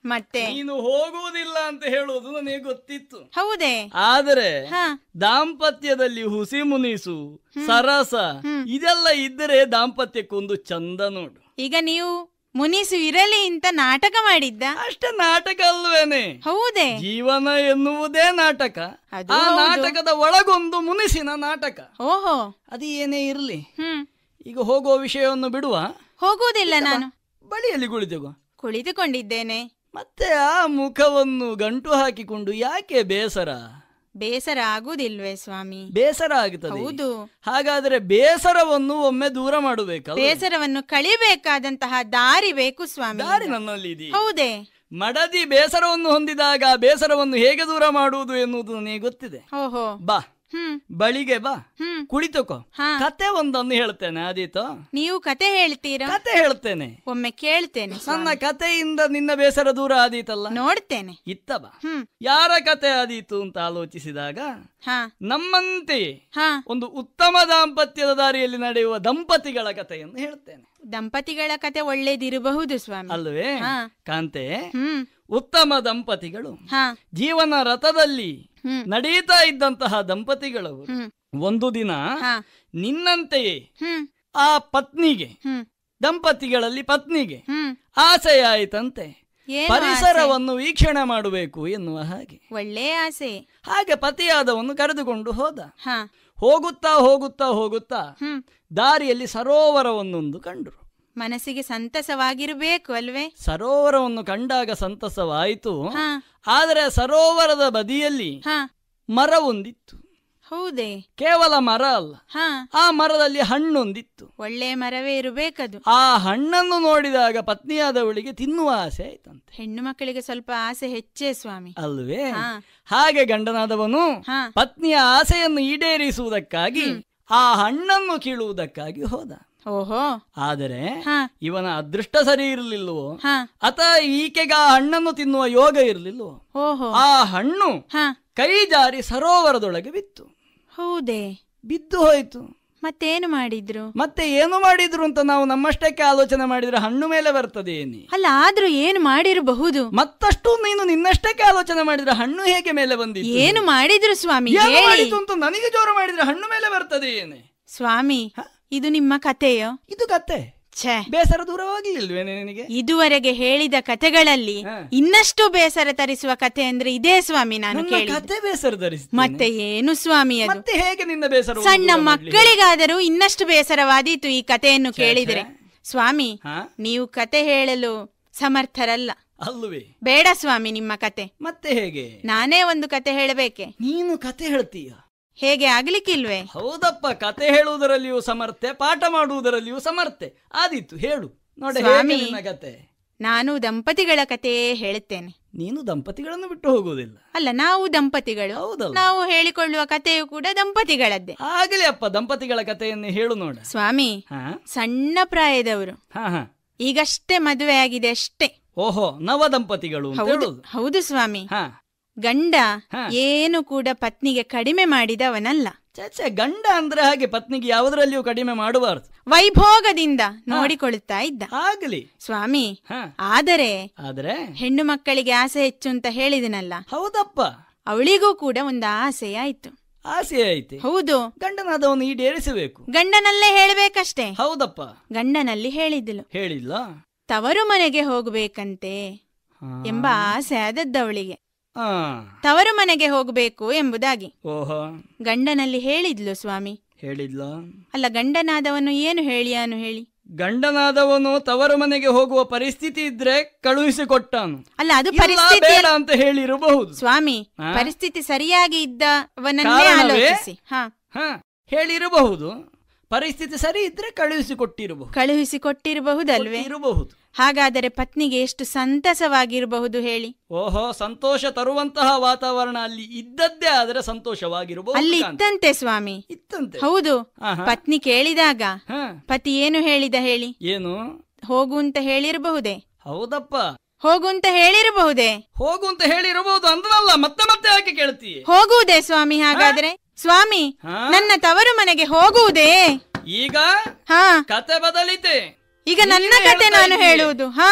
ಮತ್ತೆ ನೀನು ಹೋಗುವುದಿಲ್ಲ ಅಂತ ಹೇಳುವುದು ನನಗೆ ಗೊತ್ತಿತ್ತು ಹೌದೇ ಆದರೆ ಹಾ ದಾಂಪತ್ಯದಲ್ಲಿ ಹುಸಿ ಮುನಿಸು ಸರಸ ಇದೆಲ್ಲ ಇದ್ದರೆ ದಾಂಪತ್ಯಕ್ಕೊಂದು ಚಂದ ನೋಡು ಈಗ ನೀವು ಮುನಿಸು ಇರಲಿ ಅಂತ ನಾಟಕ ಮಾಡಿದ್ದ ಅಷ್ಟೇ ನಾಟಕ ಅಲ್ವೇನೆ ಹೌದೇ ಜೀವನ ಎನ್ನುವುದೇ ನಾಟಕ ಅದು ಆ ಹೌದು. ನಾಟಕದ ಒಳಗೊಂದು ಮುನಿಸಿನ ನಾಟಕ ಓಹೋ ಅದು ಏನೇ ಇರಲಿ ಹ್ಮ್ ಈಗ ಹೋಗುವ ವಿಷಯವನ್ನು ಬಿಡುವ ಹೋಗುವುದಿಲ್ಲ ನಾನು ಬಳಿಯಲ್ಲಿ ಕುಳಿತುಕೋ ಕುಳಿತುಕೊಂಡಿದ್ದೇನೆ ಮತ್ತೆ ಆ ಮುಖವನ್ನು ಗಂಟು ಹಾಕಿಕೊಂಡು ಯಾಕೆ ಬೇಸರ ಬೇಸರ ಆಗುದಿಲ್ವೇ ಸ್ವಾಮಿ ಬೇಸರ ಆಗುತ್ತದೆ ಹೌದು ಹಾಗಾದ್ರೆ ಬೇಸರವನ್ನು ಒಮ್ಮೆ ದೂರ ಮಾಡಬೇಕಲ್ಲ ಬೇಸರವನ್ನು ಕಳಿಬೇಕಾದಂತಹ ದಾರಿ ಬೇಕು ಸ್ವಾಮಿ ದಾರಿ ನನ್ನಲ್ಲಿ ಇದೆಯೇ? ಹೌದೇ ಮಡದಿ ಬೇಸರವನ್ನು ಹೊಂದಿದಾಗ ಆ ಬೇಸರವನ್ನು ಹೇಗೆ ದೂರ ಮಾಡುವುದು ಎನ್ನುವುದು ನನಗೆ ಗೊತ್ತಿದೆ ಓಹೋ ಬಾ ಹ್ಮ್ ಬಳಿಗೆ ಬಾ ಹ್ಮ್ ಕುಳಿತುಕೋ ಹಾ. ಕತೆ ಒಂದನ್ನು ಹೇಳ್ತೇನೆ ಆದೀತು ನೀವು ಕತೆ ಹೇಳ್ತೀರಾ ಕತೆ ಹೇಳ್ತೇನೆ ಒಮ್ಮೆ ಕೇಳ್ತೇನೆ ಸ್ವಾಮಿ. ನನ್ನ ಕತೆಯಿಂದ ನಿನ್ನ ಬೇಸರ ದೂರ ಆದೀತಲ್ಲ ನೋಡ್ತೇನೆ ಇತ್ತ ಬಾ ಹ್ಮ್ ಯಾರ ಕತೆ ಆದೀತು ಅಂತ ಆಲೋಚಿಸಿದಾಗ ಹಾ ನಮ್ಮಂತೆಯೇ ಹಾ ಒಂದು ಉತ್ತಮ ದಾಂಪತ್ಯದ ದಾರಿಯಲ್ಲಿ ನಡೆಯುವ ದಂಪತಿಗಳ ಕಥೆಯನ್ನು ಹೇಳ್ತೇನೆ ದಂಪತಿಗಳ ಕತೆ ಒಳ್ಳೇದಿರಬಹುದು ಸ್ವಾಮಿ ಅಲ್ವೇ ಹಾ. ಕಾಂತೆ ಹ್ಮ್ ಉತ್ತಮ ದಂಪತಿಗಳು ಹಾ ಜೀವನ ರಥದಲ್ಲಿ ಹ್ಮ್ ನಡೀತಾ ಇದ್ದಂತಹ ದಂಪತಿಗಳವರು ಹ್ಮ್ ಒಂದು ದಿನ ಹಾ ನಿನ್ನಂತೆಯೇ ಹ್ಮ್ ಆ ಪತ್ನಿಗೆ ಹ್ಮ್ ದಂಪತಿಗಳಲ್ಲಿ ಪತ್ನಿಗೆ ಹ್ಮ್ ಆಸೆಯಾಯಿತಂತೆ ಏನು ಪರಿಸರವನ್ನು ವೀಕ್ಷಣೆ ಮಾಡಬೇಕು ಎನ್ನುವ ಹಾಗೆ ಒಳ್ಳೆ ಆಸೆ ಹಾಗೆ ಪತಿಯಾದವನ್ನು ಕರೆದುಕೊಂಡು ಹೋದ ಹಾ ಹೋಗುತ್ತಾ ಹೋಗುತ್ತಾ ಹೋಗುತ್ತಾ ಹ್ಮ್ ದಾರಿಯಲ್ಲಿ ಸರೋವರವನ್ನೊಂದು ಕಂಡ್ರು ಮನಸ್ಸಿಗೆ ಸಂತಸವಾಗಿರಬೇಕು ಅಲ್ವೇ ಸರೋವರವನ್ನು ಕಂಡಾಗ ಸಂತಸವಾಯಿತು ಹಾ ಆದರೆ ಸರೋವರದ ಬದಿಯಲ್ಲಿ ಹಾ ಮರವೊಂದಿತ್ತು ಹೌದೇ ಕೇವಲ ಮರ ಅಲ್ಲ ಹಾ ಆ ಮರದಲ್ಲಿ ಹಣ್ಣೊಂದಿತ್ತು ಒಳ್ಳೆ ಮರವೇ ಇರಬೇಕದು ಆ ಹಣ್ಣನ್ನು ನೋಡಿದಾಗ ಪತ್ನಿಯಾದವಳಿಗೆ ತಿನ್ನುವ ಆಸೆ ಆಯ್ತಂತೆ ಹೆಣ್ಣು ಮಕ್ಕಳಿಗೆ ಸ್ವಲ್ಪ ಆಸೆ ಹೆಚ್ಚೇ ಸ್ವಾಮಿ ಅಲ್ವೇ ಹಾ. ಹಾಗೆ ಗಂಡನಾದವನು ಹಾ ಪತ್ನಿಯ ಆಸೆಯನ್ನು ಈಡೇರಿಸುವುದಕ್ಕಾಗಿ ಆ ಹಣ್ಣನ್ನು ಕೀಳುವುದಕ್ಕಾಗಿ ಹೋದ ಓಹೋ ಆದರೆ ಹಾ ಇವನ ಅದೃಷ್ಟ ಸರಿ ಇರಲಿಲ್ಲವೋ ಹಾ ಅಥವಾ ಈಕೆಗೆ ಆ ಹಣ್ಣನ್ನು ತಿನ್ನುವ ಯೋಗ ಇರಲಿಲ್ಲವೋ ಓಹೋ ಆ ಹಣ್ಣು ಹಾ ಕೈ ಜಾರಿ ಸರೋವರದೊಳಗೆ ಬಿತ್ತು ಹೌದೇ ಬಿದ್ದು ಹೋಯಿತು ಮತ್ತೇನು ಮಾಡಿದ್ರು ಮತ್ತೆ ಏನು ಮಾಡಿದ್ರು ಅಂತ ನಾವು ನಮ್ಮಷ್ಟಕ್ಕೆ ಆಲೋಚನೆ ಮಾಡಿದ್ರೆ ಹಣ್ಣು ಮೇಲೆ ಬರ್ತದೆ ಏನಿ ಅಲ್ಲ ಆದ್ರೂ ಏನು ಮಾಡಿರಬಹುದು ಮತ್ತಷ್ಟು ನೀನು ನಿನ್ನಷ್ಟಕ್ಕೆ ಆಲೋಚನೆ ಮಾಡಿದ್ರೆ ಹಣ್ಣು ಹೇಗೆ ಮೇಲೆ ಬಂದಿತ್ತು ಏನು ಮಾಡಿದ್ರು ಸ್ವಾಮಿ ಏನು ಹೇಳಿ ಮಾಡಿತು ಅಂತ ನನಗೆ ಜೋರು ಮಾಡಿದ್ರೆ ಹಣ್ಣು ಮೇಲೆ ಬರ್ತದೆ ಏನೆ ಸ್ವಾಮಿ ಇದು ನಿಮ್ಮ ಕಥೆಯೋ ಇದು ಕತೆ ಛೇ ಬೇಸರ ದೂರವಾಗಿಲ್ವೇನೆ ನಿನಗೆ ಇದುವರೆಗೆ ಹೇಳಿದ ಕಥೆಗಳಲ್ಲಿ ಹಾ. ಇನ್ನಷ್ಟು ಬೇಸರ ತರಿಸುವ ಕಥೆ ಅಂದ್ರೆ ಇದೇ ಸ್ವಾಮಿ ನಾನು ನನ್ನ ಕೇಳಿ ಕತೆ ಬೇಸರ ಧರಿಸ್ತೇನೆ. ಮತ್ತೆ ಏನು ಸ್ವಾಮಿ ಅದು ಮತ್ತೆ ಹೇಗೆ ನಿನ್ನ ಬೇಸರ ಸಣ್ಣ ಮಕ್ಕಳಿಗಾದರೂ ಇನ್ನಷ್ಟು ಬೇಸರವಾದೀತು ಈ ಕಥೆಯನ್ನು ಕೇಳಿದ್ರೆ ಸ್ವಾಮಿ ಹಾ ನೀವು ಕತೆ ಹೇಳಲು ಸಮರ್ಥರಲ್ಲ ಅಲ್ಲವೇ ಬೇಡ ಸ್ವಾಮಿ ನಿಮ್ಮ ಕತೆ ಮತ್ತೆ ಹೇಗೆ ನಾನೇ ಒಂದು ಕತೆ ಹೇಳಬೇಕೆ ನೀನು ಕತೆ ಹೇಳ್ತೀಯ ಹೇಗೆ ಆಗ್ಲಿಕ್ಕಿಲ್ವೇ ಹೌದಪ್ಪ ಕತೆ ಹೇಳುವುದರಲ್ಲಿಯೂ ಸಮರ್ಥೆ ಪಾಠ ಮಾಡುವುದರಲ್ಲಿಯೂ ಸಮರ್ಥೆ ಆದೀತು ಹೇಳು ನೋಡ ಸ್ವಾಮಿ. ನಿನ್ನ ಕತೆ ನಾನು ದಂಪತಿಗಳ ಕಥೆಯೇ ಹೇಳುತ್ತೇನೆ ನೀನು ದಂಪತಿಗಳನ್ನು ಬಿಟ್ಟು ಹೋಗುವುದಿಲ್ಲ ಅಲ್ಲ ನಾವು ದಂಪತಿಗಳು ಹೌದಲ್ಲ ನಾವು ಹೇಳಿಕೊಳ್ಳುವ ಕಥೆಯು ಕೂಡ ದಂಪತಿಗಳದ್ದೇ ಆಗಲೇ ಅಪ್ಪ ದಂಪತಿಗಳ ಕಥೆಯನ್ನು ಹೇಳು ನೋಡ ಸ್ವಾಮಿ ಹಾ ಸಣ್ಣ ಪ್ರಾಯದವರು ಹಾ ಹಾ ಈಗಷ್ಟೇ ಮದುವೆ ಆಗಿದೆ ಅಷ್ಟೇ ಓಹೋ ನವ ದಂಪತಿಗಳು ಅಂತ ಹೌದು ಹೇಳುದು ಹೌದು ಸ್ವಾಮಿ ಹಾ ಗಂಡ ಹಾ. ಏನು ಕೂಡ ಪತ್ನಿಗೆ ಕಡಿಮೆ ಮಾಡಿದವನಲ್ಲ ಚಚೆ ಗಂಡ ಅಂದ್ರೆ ಹಾಗೆ ಪತ್ನಿಗೆ ಯಾವುದರಲ್ಲಿಯೂ ಕಡಿಮೆ ಮಾಡಬಾರದು ವೈಭೋಗದಿಂದ ನೋಡಿಕೊಳ್ಳುತ್ತಾ ಇದ್ದ ಆಗಲಿ ಸ್ವಾಮಿ ಹಾ ಆದರೆ ಆದ್ರೆ ಹೆಣ್ಣು ಮಕ್ಕಳಿಗೆ ಆಸೆ ಹೆಚ್ಚು ಅಂತ ಹೇಳಿದನಲ್ಲ ಹೌದಪ್ಪ ಅವಳಿಗೂ ಕೂಡ ಒಂದು ಆಸೆ ಆಯ್ತು ಆಸೆ ಐತೆ ಹೌದು ಗಂಡನಾದವನು ಈಡೇರಿಸಬೇಕು ಗಂಡನಲ್ಲೇ ಹೇಳ್ಬೇಕಷ್ಟೇ ಹೌದಪ್ಪ ಗಂಡನಲ್ಲಿ ಹೇಳಿದಳು ಹೇಳಿಲ್ಲ ತವರು ಮನೆಗೆ ಹೋಗ್ಬೇಕಂತೆ ಹಾ. ಎಂಬ ಆಸೆ ಆದದ್ದವಳಿಗೆ ಆ, ತವರು ಮನೆಗೆ ಹೋಗಬೇಕು ಎಂಬುದಾಗಿ ಓಹೋ ಗಂಡನಲ್ಲಿ ಹೇಳಿದ್ಲು ಸ್ವಾಮಿ ಹೇಳಿದ್ಲ ಅಲ್ಲ ಗಂಡನಾದವನು ಏನು ಹೇಳಿಯಾನು ಹೇಳಿ ಗಂಡನಾದವನು ತವರು ಮನೆಗೆ ಹೋಗುವ ಪರಿಸ್ಥಿತಿ ಇದ್ರೆ ಕಳುಹಿಸಿಕೊಟ್ಟಾನು ಅಲ್ಲ ಅದು ಇಲ್ಲ, ಪರಿಸ್ಥಿತಿ ಬೇಡ ಅಂತ ಹೇಳಿರಬಹುದು ಸ್ವಾಮಿ ಹಾ? ಪರಿಸ್ಥಿತಿ ಸರಿಯಾಗಿ ಇದ್ದವನನ್ನೇ ಕಾರಣವೇ? ಆಲೋಚಿಸಿ ಹಾ ಹ ಹೇಳಿರಬಹುದು ಪರಿಸ್ಥಿತಿ ಸರಿ ಇದ್ರೆ ಕಳುಹಿಸಿಕೊಟ್ಟಿರಬಹುದು ಕಳುಹಿಸಿ ಕೊಟ್ಟಿರಬಹುದಲ್ವೇ ಇರಬಹುದು ಹಾಗಾದರೆ ಪತ್ನಿಗೆ ಎಷ್ಟು ಸಂತಸವಾಗಿರಬಹುದು ಹೇಳಿ ಓಹೋ ಸಂತೋಷ ತರುವಂತಹ ವಾತಾವರಣ ಅಲ್ಲಿ ಇದ್ದದ್ದೇ ಆದರೆ ಸಂತೋಷವಾಗಿರಬಹುದು ಅಲ್ಲಿ ಕಾಂತ. ಇತ್ತಂತೆ ಸ್ವಾಮಿ ಇತ್ತಂತೆ ಹೌದು ಆಹಾ. ಪತ್ನಿ ಕೇಳಿದಾಗ ಹ, ಪತಿ ಏನು ಹೇಳಿದ ಹೇಳಿ ಏನು ಹೋಗು ಅಂತ ಹೇಳಿರಬಹುದೇ ಹೌದಪ್ಪ ಹೋಗು ಅಂತ ಹೇಳಿರಬಹುದೇ ಹೋಗು ಅಂತ ಹೇಳಿರಬಹುದು ಅಂದ್ರಲ್ಲ ಮತ್ತೆ ಮತ್ತೆ ಯಾಕೆ ಕೇಳ್ತೀಯ ಹೋಗುವುದೇ ಸ್ವಾಮಿ ಹಾಗಾದ್ರೆ ಸ್ವಾಮಿ ಹಾ? ನನ್ನ ತವರು ಮನೆಗೆ ಹೋಗುವುದೇ ಈಗ ಹಾ ಕತೆ ಬದಲಿತೆ ಈಗ ನನ್ನ ನೀನೇ ಕತೆ ಹೇಳ್ತಾ ನಾನು ಇದ್ದೀಯ. ಹೇಳುವುದು ಹಾ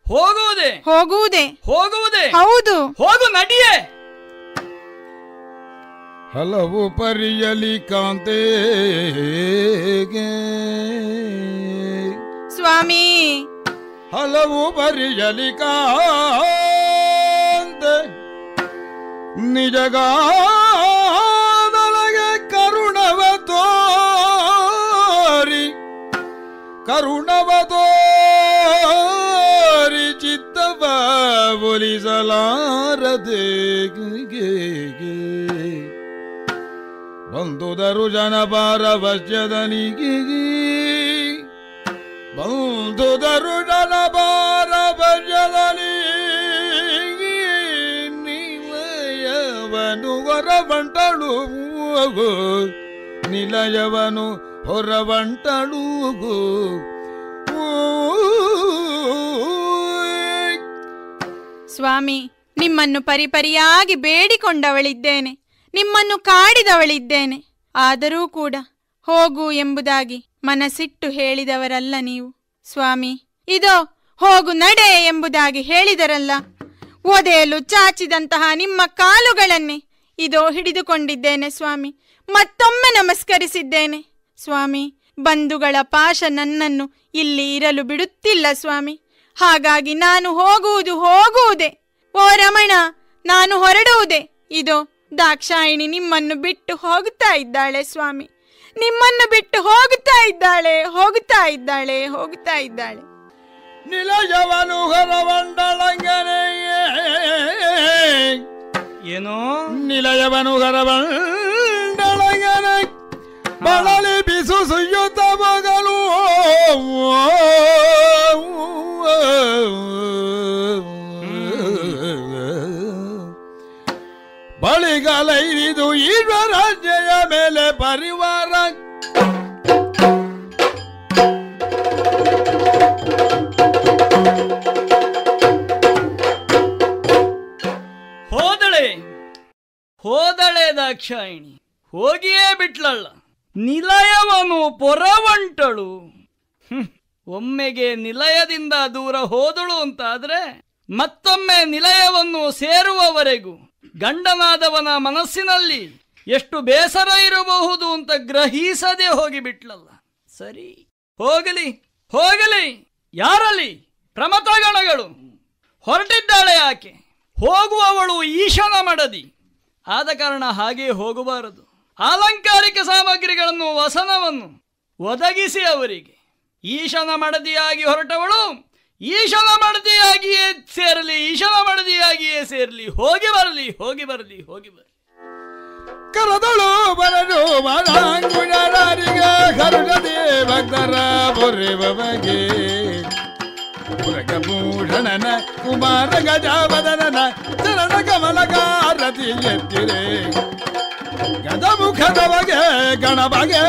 ಹೋಗುವುದೇ ಹೋಗುವುದೇ ಹೋಗುವುದೇ ಹೌದು ಹೋಗು ನಡಿಯೇ ಹಲವು ಪರಿಯಲಿ ಕಾಂತೆಗೆ ಸ್ವಾಮಿ ಹಲವು ಪರಿಯಲಿ ಕಾಂತೆ ನಿಜಗಾದೊಳಗೆ ಕರುಣವ ತೋರಿ ಕರುಣವ ತೋರಿ ಚಿತ್ತವ ಒಲಿಸಲಾರದೆ ಬಂದುದರು ಜನಪಾರ ವಶ್ಯದನಿಗೆ ಬಂದುದರು ಜನಪಾರ ವಶ್ಯದನಿ ನಿಲಯವನು ಹೊರವಂಟಳು ನಿಲಯವನು ಹೊರವಂಟಳು ಸ್ವಾಮಿ ನಿಮ್ಮನ್ನು ಪರಿಪರಿಯಾಗಿ ಬೇಡಿಕೊಂಡವಳಿದ್ದೇನೆ ನಿಮ್ಮನ್ನು ಕಾಡಿದವಳಿದ್ದೇನೆ ಆದರೂ ಕೂಡ ಹೋಗು ಎಂಬುದಾಗಿ ಮನಸ್ಸಿಟ್ಟು ಹೇಳಿದವರಲ್ಲ ನೀವು ಸ್ವಾಮಿ ಇದೋ ಹೋಗು ನಡೆ ಎಂಬುದಾಗಿ ಹೇಳಿದರಲ್ಲ ಒದೆಯಲು ಚಾಚಿದಂತಹ ನಿಮ್ಮ ಕಾಲುಗಳನ್ನೇ ಇದೋ ಹಿಡಿದುಕೊಂಡಿದ್ದೇನೆ ಸ್ವಾಮಿ ಮತ್ತೊಮ್ಮೆ ನಮಸ್ಕರಿಸಿದ್ದೇನೆ ಸ್ವಾಮಿ ಬಂಧುಗಳ ಪಾಶ ನನ್ನನ್ನು ಇಲ್ಲಿ ಇರಲು ಬಿಡುತ್ತಿಲ್ಲ ಸ್ವಾಮಿ ಹಾಗಾಗಿ ನಾನು ಹೋಗುವುದು ಹೋಗುವುದೇ ಓ ರಮಣ ನಾನು ಹೊರಡುವುದೇ ಇದೋ ದಾಕ್ಷಾಯಿಣಿ ನಿಮ್ಮನ್ನು ಬಿಟ್ಟು ಹೋಗುತ್ತಾ ಇದ್ದಾಳೆ ಸ್ವಾಮಿ ನಿಮ್ಮನ್ನು ಬಿಟ್ಟು ಹೋಗುತ್ತಾ ಇದ್ದಾಳೆ ಹೋಗುತ್ತಾ ಇದ್ದಾಳೆ ಹೋಗುತ್ತಾ ಇದ್ದಾಳೆ ನಿಲಯವನು ಹೊರವಂಡಳಂಗನೆಯೇ ಏನೋ ನಿಲಯವನು ಹೊರವಂಡಳಂಗನೆ ಬಳಲಿ ಬಿಸು ಸುಯ್ಯುತ್ತ ಮಗನು ಬಳಿಗಲೈರಿದು ಈಶ್ವರ ಜಯ ಮೇಲೆ ಪರಿವಾರ ಹೋದಳೆ ಹೋದಳೆ ದಾಕ್ಷಾಯಿಣಿ ಹೋಗಿಯೇ ಬಿಟ್ಲಲ್ಲ ನಿಲಯವನು ಪೊರವಂಟಳು ಹ್ಮ್. ಒಮ್ಮೆಗೆ ನಿಲಯದಿಂದ ದೂರ ಹೋದಳು ಅಂತಾದ್ರೆ ಮತ್ತೊಮ್ಮೆ ನಿಲಯವನ್ನು ಸೇರುವವರೆಗೂ ಗಂಡನಾದವನ ಮನಸ್ಸಿನಲ್ಲಿ ಎಷ್ಟು ಬೇಸರ ಇರಬಹುದು ಅಂತ ಗ್ರಹಿಸದೆ ಹೋಗಿಬಿಟ್ಲಲ್ಲ ಸರಿ ಹೋಗಲಿ ಹೋಗಲಿ ಯಾರಲ್ಲಿ ಪ್ರಮಥಗಣಗಳು ಹೊರಟಿದ್ದಾಳೆ ಆಕೆ ಹೋಗುವವಳು ಈಶನ ಮಡದಿ ಆದ ಕಾರಣ ಹಾಗೆ ಹೋಗಬಾರದು ಅಲಂಕಾರಿಕ ಸಾಮಗ್ರಿಗಳನ್ನು ವಸನವನ್ನು ಒದಗಿಸಿ ಅವರಿಗೆ ಈಶನ ಮಡದಿಯಾಗಿ ಹೊರಟವಳು ಈಶನ ಮಡದಿಯಾಗಿಯೇ ಸೇರಲಿ ಈಶನ ಮಡದಿಯಾಗಿಯೇ ಸೇರಲಿ ಹೋಗಿ ಬರಲಿ ಹೋಗಿ ಬರಲಿ ಹೋಗಿ ಬರಲಿ ಕರದಳು ಬರಲು ಮನಾಂಗುಣರಿಗೆ ಕರುಣದೆ ಭಕ್ತರ ಬೊರೆಬಗೆ ಪುರಗಭೂಷಣನ ಕುಮಾರ ಗಜಾವದನನ ಚರಣ ಕಮಲಕಾರತಿ ಎತ್ತಿರೆ ಗದ ಮುಖದ ಬಗೆ ಗಣ ಬಗೆ